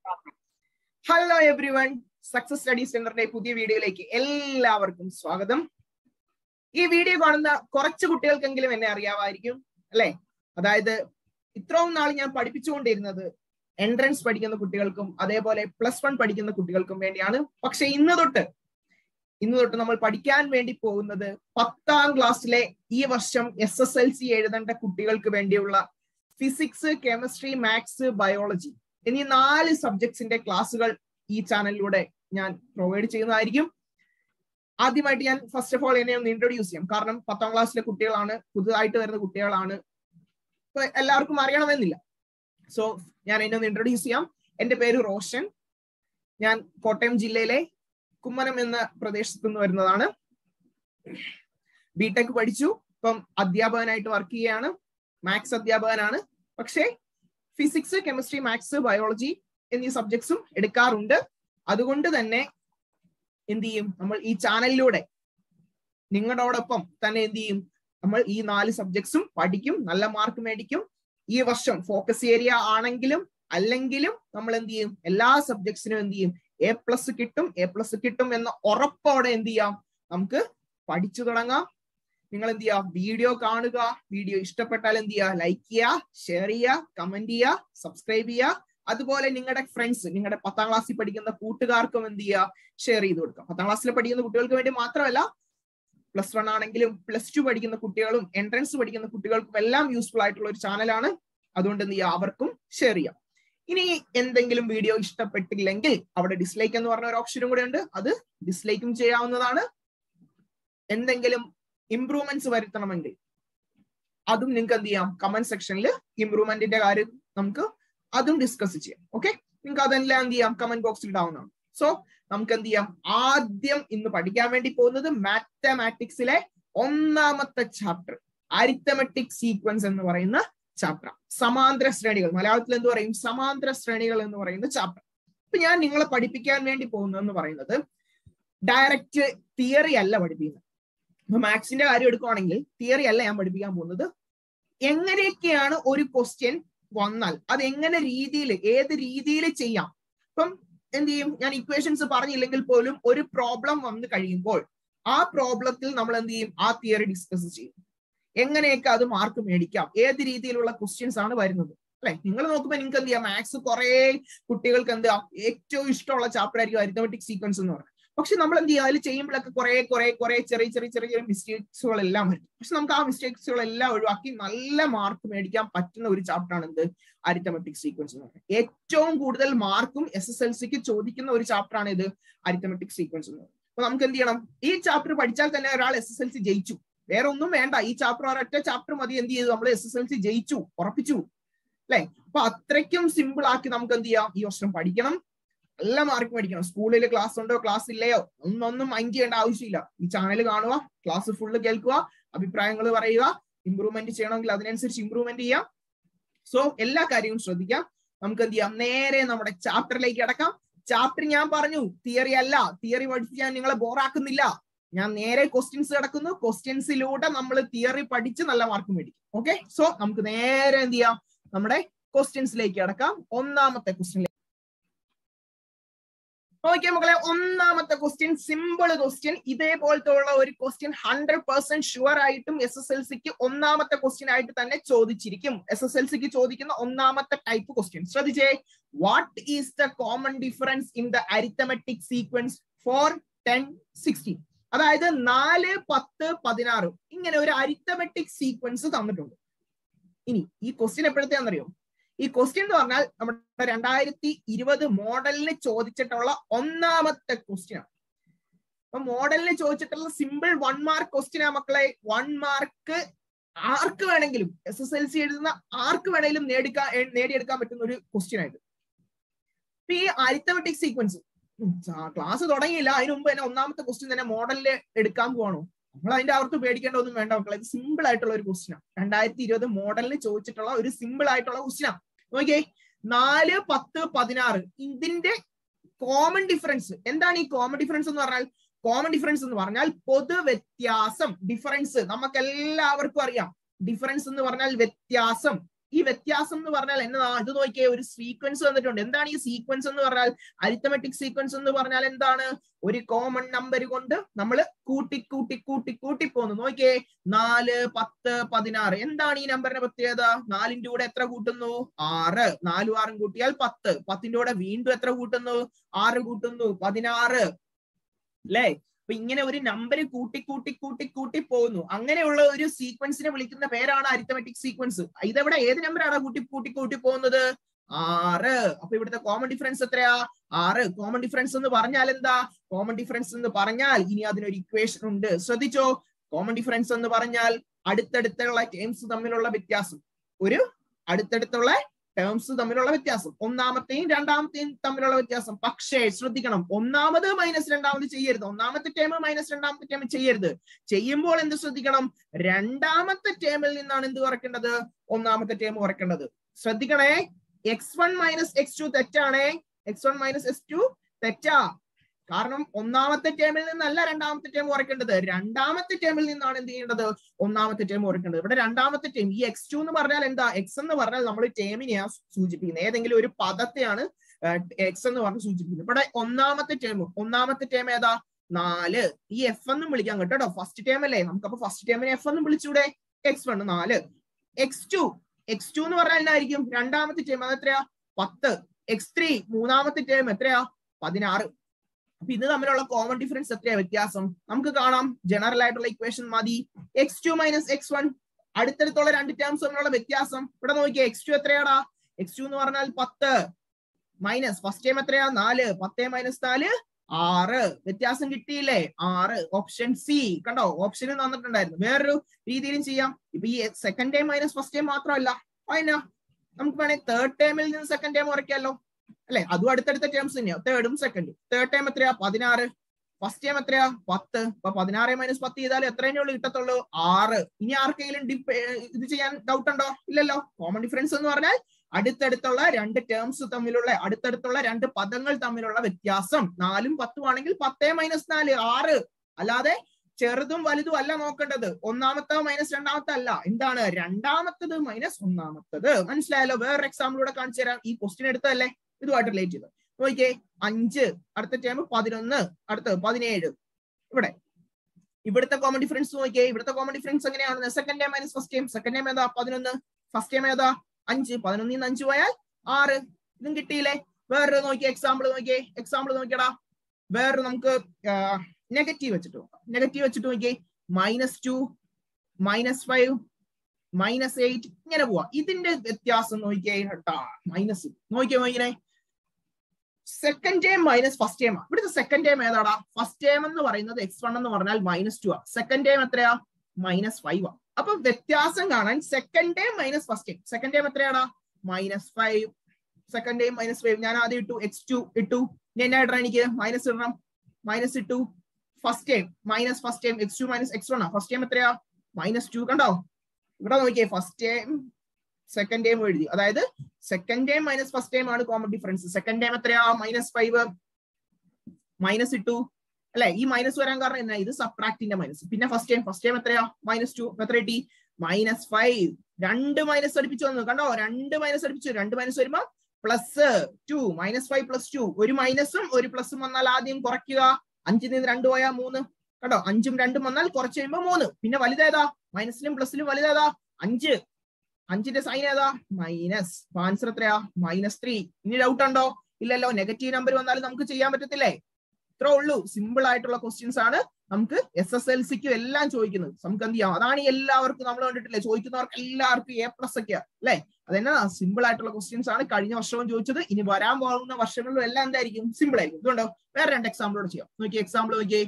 hello everyone success study സെന്ററിന്റെ പുതിയ വീഡിയോയിലേക്ക് എല്ലാവർക്കും സ്വാഗതം ഈ വീഡിയോ കാണുന്ന കുറച്ച് കുട്ടികൾക്കെങ്കിലും എന്നെ അറിയാമായിരിക്കും അല്ലെ അതായത് ഇത്രയും നാൾ ഞാൻ പഠിപ്പിച്ചുകൊണ്ടിരുന്നത് എൻട്രൻസ് പഠിക്കുന്ന കുട്ടികൾക്കും അതേപോലെ പ്ലസ് വൺ പഠിക്കുന്ന കുട്ടികൾക്കും വേണ്ടിയാണ് പക്ഷെ ഇന്ന് തൊട്ട് ഇന്ന് തൊട്ട് നമ്മൾ പഠിക്കാൻ വേണ്ടി പോകുന്നത് പത്താം ക്ലാസ്സിലെ ഈ വർഷം എസ് എസ് എൽ സി എഴുതേണ്ട കുട്ടികൾക്ക് വേണ്ടിയുള്ള ഫിസിക്സ് കെമിസ്ട്രി മാത്സ് ബയോളജി എന്നീ നാല് സബ്ജക്ട്സിന്റെ ക്ലാസ്സുകൾ ഈ ചാനലിലൂടെ ഞാൻ പ്രൊവൈഡ് ചെയ്യുന്നതായിരിക്കും ആദ്യമായിട്ട് ഞാൻ ഫസ്റ്റ് ഓഫ് ഓൾ എന്നെ ഒന്ന് ഇൻട്രൊഡ്യൂസ് ചെയ്യാം കാരണം പത്താം ക്ലാസ്സിലെ കുട്ടികളാണ് പുതുതായിട്ട് വരുന്ന കുട്ടികളാണ് ഇപ്പൊ എല്ലാവർക്കും അറിയണമെന്നില്ല സോ ഞാൻ എന്നെ ഒന്ന് ഇൻട്രൊഡ്യൂസ് ചെയ്യാം എന്റെ പേര് റോഷൻ ഞാൻ കോട്ടയം ജില്ലയിലെ കുമ്മനം എന്ന പ്രദേശത്ത് നിന്ന് വരുന്നതാണ് ബിടെക് പഠിച്ചു ഇപ്പം അധ്യാപകനായിട്ട് വർക്ക് ചെയ്യുകയാണ് മാത്സ് അധ്യാപകനാണ് പക്ഷേ ഫിസിക്സ് കെമിസ്ട്രി മാത്സ് ബയോളജി എന്നീ സബ്ജക്ട്സും എടുക്കാറുണ്ട് അതുകൊണ്ട് തന്നെ എന്ത് ചെയ്യും നമ്മൾ ഈ ചാനലിലൂടെ നിങ്ങളോടൊപ്പം തന്നെ എന്ത് ചെയ്യും നമ്മൾ ഈ നാല് സബ്ജക്ട്സും പഠിക്കും നല്ല മാർക്ക് മേടിക്കും ഈ വർഷം ഫോക്കസ് ഏരിയ ആണെങ്കിലും അല്ലെങ്കിലും നമ്മൾ എന്ത് ചെയ്യും എല്ലാ സബ്ജക്ട്സിനും എന്ത് ചെയ്യും എ പ്ലസ് കിട്ടും എ പ്ലസ് കിട്ടും എന്ന ഉറപ്പോടെ എന്ത് ചെയ്യാം നമുക്ക് പഠിച്ചു തുടങ്ങാം നിങ്ങൾ എന്ത് ചെയ്യുക വീഡിയോ കാണുക വീഡിയോ ഇഷ്ടപ്പെട്ടാൽ എന്ത് ചെയ്യുക ലൈക്ക് ചെയ്യുക ഷെയർ ചെയ്യുക കമന്റ് ചെയ്യുക സബ്സ്ക്രൈബ് ചെയ്യുക അതുപോലെ നിങ്ങളുടെ ഫ്രണ്ട്സ് നിങ്ങളുടെ പത്താം ക്ലാസ്സിൽ പഠിക്കുന്ന കൂട്ടുകാർക്കും എന്ത് ചെയ്യുക ഷെയർ ചെയ്ത് കൊടുക്കുക പത്താം ക്ലാസ്സിൽ പഠിക്കുന്ന കുട്ടികൾക്ക് വേണ്ടി മാത്രമല്ല പ്ലസ് വൺ ആണെങ്കിലും പ്ലസ് ടു പഠിക്കുന്ന കുട്ടികളും എൻട്രൻസ് പഠിക്കുന്ന കുട്ടികൾക്കും എല്ലാം യൂസ്ഫുൾ ആയിട്ടുള്ള ഒരു ചാനലാണ് അതുകൊണ്ട് എന്ത് ചെയ്യുക അവർക്കും ഷെയർ ചെയ്യാം ഇനി എന്തെങ്കിലും വീഡിയോ ഇഷ്ടപ്പെട്ടില്ലെങ്കിൽ അവിടെ ഡിസ്ലൈക്ക് എന്ന് പറഞ്ഞ ഒരു ഓപ്ഷനും കൂടെ ഉണ്ട് അത് ഡിസ്ലൈക്കും ചെയ്യാവുന്നതാണ് എന്തെങ്കിലും ഇംപ്രൂവ്മെന്റ്സ് വരുത്തണമെങ്കിൽ അതും നിങ്ങൾക്ക് എന്ത് ചെയ്യാം കമന്റ് സെക്ഷനിൽ ഇംപ്രൂവ്മെന്റിന്റെ കാര്യം നമുക്ക് അതും ഡിസ്കസ് ചെയ്യാം ഓക്കെ നിങ്ങൾക്ക് അതെല്ലാം എന്ത് ചെയ്യാം കമന്റ് ബോക്സിൽ ഇടാവുന്നതാണ് സോ നമുക്ക് എന്ത് ചെയ്യാം ആദ്യം ഇന്ന് പഠിക്കാൻ വേണ്ടി പോകുന്നത് മാത്തമാറ്റിക്സിലെ ഒന്നാമത്തെ ചാപ്റ്റർ അരിത്തമെറ്റിക് സീക്വൻസ് എന്ന് പറയുന്ന ചാപ്റ്റർ സമാന്തര ശ്രേണികൾ മലയാളത്തിൽ എന്ത് പറയും സമാന്തര ശ്രേണികൾ എന്ന് പറയുന്ന ചാപ്റ്റർ ഇപ്പൊ ഞാൻ നിങ്ങളെ പഠിപ്പിക്കാൻ വേണ്ടി പോകുന്നതെന്ന് പറയുന്നത് ഡയറക്റ്റ് തിയറി അല്ല പഠിപ്പിക്കുന്നത് ഇപ്പൊ മാത്സിന്റെ കാര്യം എടുക്കുവാണെങ്കിൽ തിയറി അല്ല ഞാൻ പഠിപ്പിക്കാൻ പോകുന്നത് എങ്ങനെയൊക്കെയാണ് ഒരു ക്വസ്റ്റ്യൻ വന്നാൽ അത് എങ്ങനെ രീതിയിൽ ഏത് രീതിയിൽ ചെയ്യാം ഇപ്പം എന്ത് ചെയ്യും ഞാൻ ഇക്വേഷൻസ് പറഞ്ഞില്ലെങ്കിൽ പോലും ഒരു പ്രോബ്ലം വന്നു കഴിയുമ്പോൾ ആ പ്രോബ്ലത്തിൽ നമ്മൾ എന്ത് ചെയ്യും ആ തിയറി ഡിസ്കസ് ചെയ്യും എങ്ങനെയൊക്കെ അത് മാർക്ക് മേടിക്കാം ഏത് രീതിയിലുള്ള ക്വസ്റ്റ്യൻസ് ആണ് വരുന്നത് അല്ലെ നിങ്ങൾ നോക്കുമ്പോൾ നിങ്ങൾക്ക് എന്ത് ചെയ്യാം മാത്സ് കുറെ കുട്ടികൾക്ക് എന്താ ഏറ്റവും ഇഷ്ടമുള്ള ചാപ്റ്റർ ആയിരിക്കും അരിത്തമെറ്റിക് സീക്വൻസ് എന്ന് പറയുന്നത് പക്ഷെ നമ്മൾ എന്ത് ചെയ്യും അതിൽ ചെയ്യുമ്പോഴൊക്കെ കുറെ കുറെ കുറെ ചെറിയ ചെറിയ ചെറിയ ചെറിയ മിസ്റ്റേക്സുകളെല്ലാം വരും പക്ഷെ നമുക്ക് ആ മിസ്റ്റേക്സുകളെല്ലാം ഒഴിവാക്കി നല്ല മാർക്ക് മേടിക്കാൻ പറ്റുന്ന ഒരു ചാപ്റ്റർ ആണ് എന്ത് അരിത്തമെറ്റിക് സീക്വൻസ് എന്ന് പറയുന്നത് ഏറ്റവും കൂടുതൽ മാർക്കും എസ് എസ് എൽ സിക്ക് ചോദിക്കുന്ന ഒരു ചാപ്റ്റർ ആണ് ഇത് അരിത്തമെറ്റിക് സീക്വൻസ് എന്ന് പറയുന്നത് അപ്പൊ നമുക്ക് എന്ത് ചെയ്യണം ഈ ചാപ്റ്റർ പഠിച്ചാൽ തന്നെ ഒരാൾ എസ് എസ് എൽ സി ജയിച്ചു വേറെ ഒന്നും വേണ്ട ഈ ചാപ്റ്റർ ഒരൊറ്റ ചാപ്റ്റർ മതി എന്ത് ചെയ്തു നമ്മൾ എസ് എസ് എൽ സി ജയിച്ചു ഉറപ്പിച്ചു അല്ലെ അപ്പൊ അത്രയ്ക്കും സിമ്പിൾ ആക്കി നമുക്ക് എന്ത് ചെയ്യാം ഈ വർഷം പഠിക്കണം നല്ല മാർക്ക് മേടിക്കണം സ്കൂളിൽ ക്ലാസ് ഉണ്ടോ ക്ലാസ് ഇല്ലയോ ഒന്നൊന്നും മൈൻഡ് ചെയ്യേണ്ട ആവശ്യമില്ല ഈ ചാനൽ കാണുക ക്ലാസ് ഫുള്ള് കേൾക്കുക അഭിപ്രായങ്ങൾ പറയുക ഇമ്പ്രൂവ്മെന്റ് ചെയ്യണമെങ്കിൽ അതിനനുസരിച്ച് ഇമ്പ്രൂവ്മെന്റ് ചെയ്യാം സോ എല്ലാ കാര്യവും ശ്രദ്ധിക്കാം നമുക്ക് എന്ത് ചെയ്യാം നേരെ നമ്മുടെ ചാപ്റ്ററിലേക്ക് അടക്കാം ചാപ്റ്റർ ഞാൻ പറഞ്ഞു തിയറി അല്ല തിയറി പഠിച്ച് ഞാൻ നിങ്ങളെ ബോറാക്കുന്നില്ല ഞാൻ നേരെ ക്വസ്റ്റ്യൻസ് കിടക്കുന്നു ക്വസ്റ്റ്യൻസിലൂടെ നമ്മൾ തിയറി പഠിച്ച് നല്ല മാർക്ക് മേടിക്കും ഓക്കെ സോ നമുക്ക് നേരെ എന്ത് ചെയ്യാം നമ്മുടെ ക്വസ്റ്റ്യൻസിലേക്ക് അടക്കാം ഒന്നാമത്തെ ക്വസ്റ്റ്യൻ ഓക്കെ മക്കളെ ഒന്നാമത്തെ ക്വസ്റ്റ്യൻ സിമ്പിൾ ക്വസ്റ്റ്യൻ ഇതേപോലത്തെ ഉള്ള ഒരു ക്വസ്റ്റ്യൻ ഹൺഡ്രഡ് പെർസെന്റ് ഷുവർ ആയിട്ടും എസ് എസ് എൽ സിക്ക് ഒന്നാമത്തെ ക്വസ്റ്റ്യൻ ആയിട്ട് തന്നെ ചോദിച്ചിരിക്കും എസ് എസ് എൽ സിക്ക് ചോദിക്കുന്ന ഒന്നാമത്തെ ടൈപ്പ് ക്വസ്റ്റ്യൻ ശ്രദ്ധിച്ചേ what is the common difference in the arithmetic sequence four ten sixteen അതായത് നാല് പത്ത് പതിനാറ് ഇങ്ങനെ ഒരു അരിത്തമെറ്റിക് സീക്വൻസ് തന്നിട്ടുണ്ട് ഇനി ഈ ക്വസ്റ്റ്യൻ എപ്പോഴത്തെയാണെന്നറിയോ ഈ ക്വസ്റ്റ്യൻ എന്ന് പറഞ്ഞാൽ നമ്മുടെ രണ്ടായിരത്തി ഇരുപത് മോഡലിന് ചോദിച്ചിട്ടുള്ള ഒന്നാമത്തെ ക്വസ്റ്റ്യൻ ആണ് അപ്പൊ മോഡലിന് ചോദിച്ചിട്ടുള്ള സിമ്പിൾ വൺ മാർക്ക് ക്വസ്റ്റ്യൻ ആ മക്കളെ വൺ മാർക്ക് ആർക്ക് വേണമെങ്കിലും എസ് എസ് എൽ സി എഴുതുന്ന ആർക്ക് വേണമെങ്കിലും നേടിക്കാൻ നേടിയെടുക്കാൻ പറ്റുന്ന ഒരു ക്വസ്റ്റ്യൻ ആയിട്ട് ഇപ്പൊ ഈ അരിത്തമെറ്റിക് സീക്വൻസ് ക്ലാസ് തുടങ്ങിയില്ല അതിനു മുമ്പ് തന്നെ ഒന്നാമത്തെ ക്വസ്റ്റ്യൻ തന്നെ മോഡലിൽ എടുക്കാൻ പോകണോ നമ്മൾ അതിന്റെ അവർക്ക് പേടിക്കേണ്ട ഒന്നും വേണ്ട മക്കളെ ഇത് സിമ്പിൾ ആയിട്ടുള്ള ഒരു ക്വസ്റ്റ്യൻ ആണ് രണ്ടായിരത്തി ഇരുപത് മോഡലിന് ചോദിച്ചിട്ടുള്ള ഒരു സിമ്പിൾ ആയിട്ടുള്ള ക്വസ്റ്റ്യൻ ആണ് നോക്കിയേ നാല് പത്ത് പതിനാറ് ഇതിന്റെ കോമൺ ഡിഫറൻസ് എന്താണ് ഈ കോമൺ ഡിഫറൻസ് എന്ന് പറഞ്ഞാൽ കോമൺ ഡിഫറൻസ് എന്ന് പറഞ്ഞാൽ പൊതു വ്യത്യാസം ഡിഫറൻസ് നമുക്ക് എല്ലാവർക്കും അറിയാം ഡിഫറൻസ് എന്ന് പറഞ്ഞാൽ വ്യത്യാസം ഈ വ്യത്യാസം എന്ന് പറഞ്ഞാൽ എന്നതാ ഇത് നോക്കിയേ ഒരു സീക്വൻസ് വന്നിട്ടുണ്ട് എന്താണ് ഈ സീക്വൻസ് എന്ന് പറഞ്ഞാൽ അരിത്തമെറ്റിക് സീക്വൻസ് എന്ന് പറഞ്ഞാൽ എന്താണ് ഒരു കോമൺ നമ്പർ കൊണ്ട് നമ്മൾ കൂട്ടി കൂട്ടി കൂട്ടി കൂട്ടി പോകുന്നു നോക്കിയേ നാല് പത്ത് പതിനാറ് എന്താണ് ഈ നമ്പറിന്റെ പ്രത്യേകത നാലിന്റെ കൂടെ എത്ര കൂട്ടുന്നു ആറ് നാലും ആറും കൂട്ടിയാൽ പത്ത് പത്തിന്റെ കൂടെ വീണ്ടും എത്ര കൂട്ടുന്നു ആറ് കൂട്ടുന്നു പതിനാറ് അല്ലേ അപ്പൊ ഇങ്ങനെ ഒരു നമ്പർ കൂട്ടി കൂട്ടി കൂട്ടി കൂട്ടി പോകുന്നു അങ്ങനെയുള്ള ഒരു സീക്വൻസിനെ വിളിക്കുന്ന പേരാണ് അരിത്തമെറ്റിക് സീക്വൻസ് ഇതെവിടെ ഏത് നമ്പറാണ് കൂട്ടി കൂട്ടി കൂട്ടി പോകുന്നത് ആറ് അപ്പൊ ഇവിടുത്തെ കോമൺ ഡിഫറൻസ് എത്രയാ ആറ് കോമൺ ഡിഫറൻസ് എന്ന് പറഞ്ഞാൽ എന്താ കോമൺ ഡിഫറൻസ് എന്ന് പറഞ്ഞാൽ ഇനി അതിനൊരു ഇക്വേഷൻ ഉണ്ട് ശ്രദ്ധിച്ചോ കോമൺ ഡിഫറൻസ് എന്ന് പറഞ്ഞാൽ അടുത്തടുത്തുള്ള ടേംസ് തമ്മിലുള്ള വ്യത്യാസം ഒരു അടുത്തടുത്തുള്ള ടേംസ് തമ്മിലുള്ള വ്യത്യാസം ഒന്നാമത്തെയും രണ്ടാമത്തെയും തമ്മിലുള്ള വ്യത്യാസം പക്ഷേ ശ്രദ്ധിക്കണം ഒന്നാമത് മൈനസ് രണ്ടാമത് ചെയ്യരുത് ഒന്നാമത്തെ ടേം മൈനസ് രണ്ടാമത്തെ ടേം ചെയ്യരുത് ചെയ്യുമ്പോൾ എന്ത് ശ്രദ്ധിക്കണം രണ്ടാമത്തെ ടേമിൽ നിന്നാണ് എന്ത് കുറയ്ക്കേണ്ടത് ഒന്നാമത്തെ ടേം കുറയ്ക്കേണ്ടത് ശ്രദ്ധിക്കണേ x one minus x two തെറ്റാണേ x one minus x two തെറ്റാ കാരണം ഒന്നാമത്തെ ടേമിൽ നിന്നല്ല രണ്ടാമത്തെ ടേം കുറയ്ക്കേണ്ടത് രണ്ടാമത്തെ ടേമിൽ നിന്നാണ് എന്ത് ചെയ്യേണ്ടത് ഒന്നാമത്തെ ടേം കുറയ്ക്കേണ്ടത് ഇവിടെ രണ്ടാമത്തെ ടേം ഈ എക്സ് ടു എന്ന് പറഞ്ഞാൽ എന്താ എക്സ് എന്ന് പറഞ്ഞാൽ നമ്മൾ ടേമിനെയാണ് സൂചിപ്പിക്കുന്നത് ഏതെങ്കിലും ഒരു പദത്തെയാണ് എക്സ് എന്ന് പറഞ്ഞ് സൂചിപ്പിക്കുന്നത് ഇവിടെ ഒന്നാമത്തെ ടേം ഒന്നാമത്തെ ടേം ഏതാ നാല് ഈ എഫ് എന്നും വിളിക്കാം കേട്ടോ ഫസ്റ്റ് ടേം അല്ലേ നമുക്കപ്പോ ഫസ്റ്റ് ടേമിനെ എഫ് എന്നും വിളിച്ചൂടെ എക്സ് വൺ നാല് എക്സ് ടു എക്സ് ടു എന്ന് പറഞ്ഞാൽ എന്നായിരിക്കും രണ്ടാമത്തെ ടേം അത് എത്രയാ പത്ത് എക്സ് ത്രീ മൂന്നാമത്തെ ടേം എത്രയാ പതിനാറ് അപ്പൊ ഇത് തമ്മിലുള്ള കോമൺ ഡിഫറൻസ് എത്രയാ വ്യത്യാസം നമുക്ക് കാണാം ജനറൽ ആയിട്ടുള്ള ഇക്വേഷൻ മതി x two minus x one അടുത്തടുത്തുള്ള രണ്ട് ടേംസ് തമ്മിലുള്ള വ്യത്യാസം ഇവിടെ നോക്കിയേ എക്സ് ടു എത്രയാടാ എക്സ് ടു എന്ന് പറഞ്ഞാൽ പത്ത് മൈനസ് ഫസ്റ്റ് ടൈം എത്രയാ നാല് പത്തേ മൈനസ് നാല് ആറ് വ്യത്യാസം കിട്ടിയില്ലേ ആറ് ഓപ്ഷൻ സി കണ്ടോ ഓപ്ഷൻ തന്നിട്ടുണ്ടായിരുന്നു വേറൊരു രീതിയിലും ചെയ്യാം ഇപ്പൊ ഈ second time minus first time മാത്രമല്ല അതിനാ നമുക്ക് വേണേ തേർഡ് ടൈമിൽ നിന്ന് സെക്കൻഡ് ടൈം കുറയ്ക്കാമല്ലോ അല്ലെ അതും അടുത്തടുത്ത ടേംസ് തന്നെയാ തേർഡും സെക്കൻഡും തേർഡ് ടൈം എത്രയാ പതിനാറ് ഫസ്റ്റ് ടൈം എത്രയാ പത്ത് അപ്പൊ പതിനാറ് മൈനസ് പത്ത് ചെയ്താൽ എത്രയേ ഉള്ളൂ കിട്ടത്തുള്ളൂ ആറ് ഇനി ആർക്കെങ്കിലും ഇത് ചെയ്യാൻ ഡൗട്ട് ഉണ്ടോ ഇല്ലല്ലോ കോമൺ ഡിഫറൻസ് എന്ന് പറഞ്ഞാൽ അടുത്തടുത്തുള്ള രണ്ട് ടേംസ് തമ്മിലുള്ള അടുത്തടുത്തുള്ള രണ്ട് പദങ്ങൾ തമ്മിലുള്ള വ്യത്യാസം നാലും പത്തും ആണെങ്കിൽ പത്തേ മൈനസ് നാല് ആറ് അല്ലാതെ ചെറുതും വലുതും അല്ല നോക്കേണ്ടത് ഒന്നാമത്തെ മൈനസ് രണ്ടാമത്തെ അല്ല എന്താണ് രണ്ടാമത്തത് മൈനസ് ഒന്നാമത്തത് മനസ്സിലായല്ലോ വേറൊരു എക്സാമ്പിളൂടെ കാണിച്ചു തരാം ഈ ക്വസ്റ്റ്യൻ എടുത്തല്ലേ ഇതുമായിട്ട് റിലേറ്റ് ചെയ്ത് നോക്കിയേ അഞ്ച് അടുത്ത ടൈം പതിനൊന്ന് അടുത്തത് പതിനേഴ് ഇവിടെ ഇവിടുത്തെ കോമൺ ഡിഫറൻസ് നോക്കിയേ ഇവിടുത്തെ കോമൺ ഡിഫറൻസ് എങ്ങനെയാണ് second time minus first time second time ഏതാ പതിനൊന്ന് ഫസ്റ്റ് ടൈം ഏതാ അഞ്ച് പതിനൊന്നിൽ നിന്ന് അഞ്ച് പോയാൽ ആറ് ഇതും കിട്ടിയില്ലേ വേറൊരു നോക്കിയേ എക്സാമ്പിൾ നോക്കിയേ എക്സാമ്പിൾ നോക്കിയടാ വേറൊരു നമുക്ക് നെഗറ്റീവ് വെച്ചിട്ട് നോക്കാം നെഗറ്റീവ് വെച്ചിട്ട് നോക്കിയേ minus two minus five minus eight ഇങ്ങനെ പോവാ ഇതിന്റെ വ്യത്യാസം നോക്കിയേ കേട്ടാ മൈനസ് നോക്കിയേ നോക്കിയേ second time minus first time ഇവിടുത്തെ സെക്കൻഡ് ടൈം ഏതാടാ ഫസ്റ്റ് ടൈം എന്ന് പറയുന്നത് എക്സ് വൺ എന്ന് പറഞ്ഞാൽ മൈനസ് ടു ആ സെക്കൻഡ് ടൈം എത്രയാ മൈനസ് ഫൈവ് ആ അപ്പൊ വ്യത്യാസം കാണാൻ second time minus first time second time എത്രയാടാ minus five second time minus five ഞാൻ ആദ്യം ഇട്ടു എക്സ് ടു ഇട്ടു ഇനി എന്നാ ഇടണം എനിക്ക് മൈനസ് ഇടണം മൈനസ് ഇട്ടു first time minus first time x two minus x one ആ ഫസ്റ്റ് ടൈം എത്രയാ മൈനസ് ടു കണ്ടോ ഇവിടെ നോക്കിയേ ഫസ്റ്റ് ടൈം സെക്കൻഡ് ടൈം എഴുതി അതായത് second time minus first time ആണ് കോമൺ ഡിഫറൻസ് സെക്കൻഡ് ടൈം എത്രയാ മൈനസ് ഫൈവ് മൈനസ് ഇട്ടു അല്ലെ ഈ മൈനസ് വരാൻ കാരണം എന്നാ ഇത് സബ്ട്രാക്ടിന്റെ മൈനസ് പിന്നെ ഫസ്റ്റ് ടൈം ഫസ്റ്റ് ടൈം എത്രയാ മൈനസ് ടു എത്ര കിട്ടി മൈനസ് ഫൈവ് രണ്ട് മൈനസ് അടുപ്പിച്ച് വന്നു കണ്ടോ രണ്ട് മൈനസ് അടുപ്പിച്ചു രണ്ട് മൈനസ് വരുമ്പോ plus two minus five plus two ഒരു മൈനസും ഒരു പ്ലസും വന്നാൽ ആദ്യം കുറയ്ക്കുക അഞ്ചിൽ നിന്ന് രണ്ട് പോയാൽ മൂന്ന് കേട്ടോ അഞ്ചും രണ്ടും വന്നാൽ കുറച്ച് കഴിയുമ്പോൾ മൂന്ന് പിന്നെ വലുതേതാ മൈനസിലും പ്ലസിലും വലുതേതാ അഞ്ച് അഞ്ചിന്റെ സൈൻ ഏതാ മൈനസ് ആൻസർ എത്രയാ മൈനസ് ത്രീ ഇനി ഡൗട്ട് ഉണ്ടോ ഇല്ലല്ലോ നെഗറ്റീവ് നമ്പർ വന്നാലും നമുക്ക് ചെയ്യാൻ പറ്റത്തില്ലേ ഇത്രേ ഉള്ളൂ സിമ്പിൾ ആയിട്ടുള്ള ക്വസ്റ്റ്യൻസ് ആണ് നമുക്ക് എസ് എസ് എൽ സിക്കും എല്ലാം ചോദിക്കുന്നത് നമുക്ക് എന്ത് ചെയ്യാം അതാണ് എല്ലാവർക്കും നമ്മൾ കണ്ടിട്ടില്ലേ ചോദിക്കുന്നവർക്ക് എല്ലാവർക്കും എ പ്ലസ് ഒക്കെയാ അല്ലെ അതെന്നാ സിമ്പിൾ ആയിട്ടുള്ള ക്വസ്റ്റ്യൻസ് ആണ് കഴിഞ്ഞ വർഷവും ചോദിച്ചത് ഇനി വരാൻ പോകുന്ന വർഷങ്ങളിലും എല്ലാം എന്തായിരിക്കും സിമ്പിൾ ആയിരിക്കും ഇതുകൊണ്ടോ വേറെ രണ്ട് എക്സാമ്പിളോട് ചെയ്യാം നോക്കി എക്സാമ്പിൾ നോക്കിയേ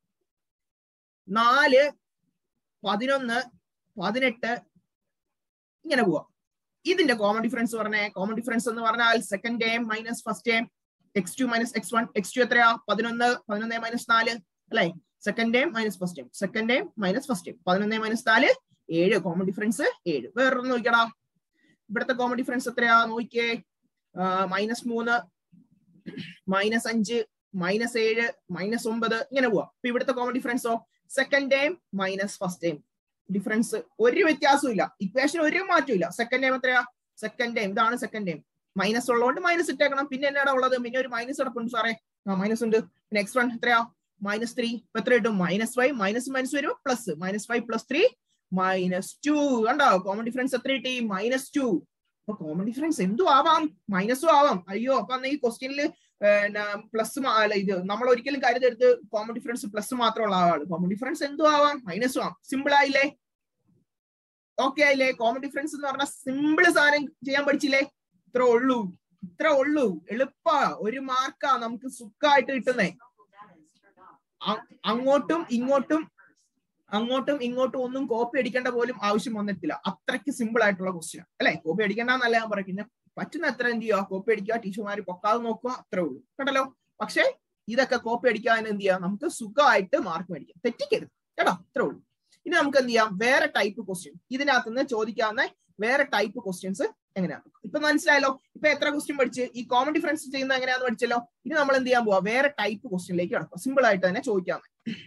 നാല് പതിനൊന്ന് പതിനെട്ട് ഇങ്ങനെ പോവാം ഇതിന്റെ കോമൺ ഡിഫറൻസ് പറഞ്ഞേ കോമൺ ഡിഫറൻസ് എന്ന് പറഞ്ഞാൽ second time minus first time x two minus x one x two എത്രയാ പതിനൊന്ന് പതിനൊന്ന് മൈനസ് നാല് അല്ലെ second time minus first time second time minus first time പതിനൊന്ന് മൈനസ് നാല് ഏഴ് കോമൺ ഡിഫറൻസ് ഏഴ് വേറൊന്ന് നോക്കിയടാ ഇവിടുത്തെ കോമൺ ഡിഫറൻസ് എത്രയാ നോക്കിയേ മൈനസ് മൂന്ന് മൈനസ് അഞ്ച് മൈനസ് ഏഴ് മൈനസ് ഒമ്പത് ഇങ്ങനെ പോവാം അപ്പൊ ഇവിടുത്തെ കോമൺ ഡിഫറൻസോ second time minus first time difference ഒരു വ്യത്യാസവും ഇല്ല ഇക്വേഷൻ ഒരു മാറ്റവും ഇല്ല സെക്കൻഡ് ടൈം എത്രയാ സെക്കൻഡ് ടൈം ഇതാണ് സെക്കൻഡ് ടൈം മൈനസ് ഉള്ളതുകൊണ്ട് മൈനസ് ഇട്ടേക്കണം പിന്നെ എന്നാടാ ഉള്ളത് പിന്നെ ഒരു മൈനസ് കിടപ്പുണ്ട് സാറേ ആ മൈനസ് ഉണ്ട് പിന്നെ എക്സ് വൺ എത്രയാ മൈനസ് ത്രീ ഇപ്പൊ എത്ര കിട്ടും മൈനസ് ഫൈവ് മൈനസ് മൈനസ് വരും plus minus five plus three minus two കണ്ടോ കോമൺ ഡിഫറൻസ് എത്ര കിട്ടി മൈനസ് ടു അപ്പൊ കോമൺ ഡിഫറൻസ് എന്തും ആവാം മൈനസും ആവാം അയ്യോ അപ്പൊ അന്ന് ഈ ക്വസ്റ്റ്യനിൽ പ്ലസ് അല്ല ഇത് നമ്മൾ ഒരിക്കലും കരുതെടുത്ത് കോമൺ ഡിഫറൻസ് പ്ലസ് മാത്രമുള്ള ആളാണ് കോമൺ ഡിഫറൻസ് എന്തും ആവാം മൈനസും ആവാം സിമ്പിൾ ആയില്ലേ ഓക്കെ ആയില്ലേ കോമൺ ഡിഫറൻസ് എന്ന് പറഞ്ഞാൽ സിമ്പിൾ സാധനം ചെയ്യാൻ പഠിച്ചില്ലേ ഇത്ര ഉള്ളൂ ഇത്ര ഉള്ളൂ എളുപ്പ ഒരു മാർക്കാ നമുക്ക് സുഖമായിട്ട് കിട്ടുന്നേ അങ്ങോട്ടും ഇങ്ങോട്ടും അങ്ങോട്ടും ഇങ്ങോട്ടും ഒന്നും കോപ്പി അടിക്കേണ്ട പോലും ആവശ്യം വന്നിട്ടില്ല അത്രയ്ക്ക് സിമ്പിൾ ആയിട്ടുള്ള ക്വസ്റ്റ്യൻ അല്ലെ കോപ്പി അടിക്കേണ്ടെന്നല്ല ഞാൻ പറയും പിന്നെ പറ്റുന്ന എത്ര എന്ത് ചെയ്യുക കോപ്പി അടിക്കുക ടീച്ചർമാർ പൊക്കാതെ നോക്കുക അത്രേ ഉള്ളൂ കേട്ടല്ലോ പക്ഷെ ഇതൊക്കെ കോപ്പി അടിക്കാൻ എന്ത് ചെയ്യാം നമുക്ക് സുഖമായിട്ട് മാർക്ക് മേടിക്കാം തെറ്റിക്കരുത് കേട്ടോ അത്രേ ഉള്ളൂ ഇനി നമുക്ക് എന്ത് ചെയ്യാം വേറെ ടൈപ്പ് ക്വസ്റ്റ്യൻ ഇതിനകത്ത് നിന്ന് ചോദിക്കാവുന്ന വേറെ ടൈപ്പ് ക്വസ്റ്റ്യൻസ് എങ്ങനെയാണ് ഇപ്പൊ മനസ്സിലായല്ലോ ഇപ്പൊ എത്ര ക്വസ്റ്റ്യൻ പഠിച്ച് ഈ കോമൺ ഡിഫറൻസ് ചെയ്യുന്നത് എങ്ങനെയാന്ന് പഠിച്ചല്ലോ ഇനി നമ്മൾ എന്ത് ചെയ്യാൻ പോവാ വേറെ ടൈപ്പ് ക്വസ്റ്റ്യനിലേക്ക് കിടക്കാം സിമ്പിൾ ആയിട്ട് തന്നെ ചോദിക്കാം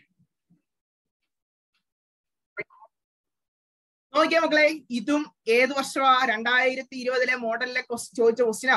നോക്കിയാ മക്കളെ ഇതും ഏത് വർഷമാ രണ്ടായിരത്തി ഇരുപതിലെ മോഡലിലെ ചോദിച്ച ക്വസ്റ്റ്യനാ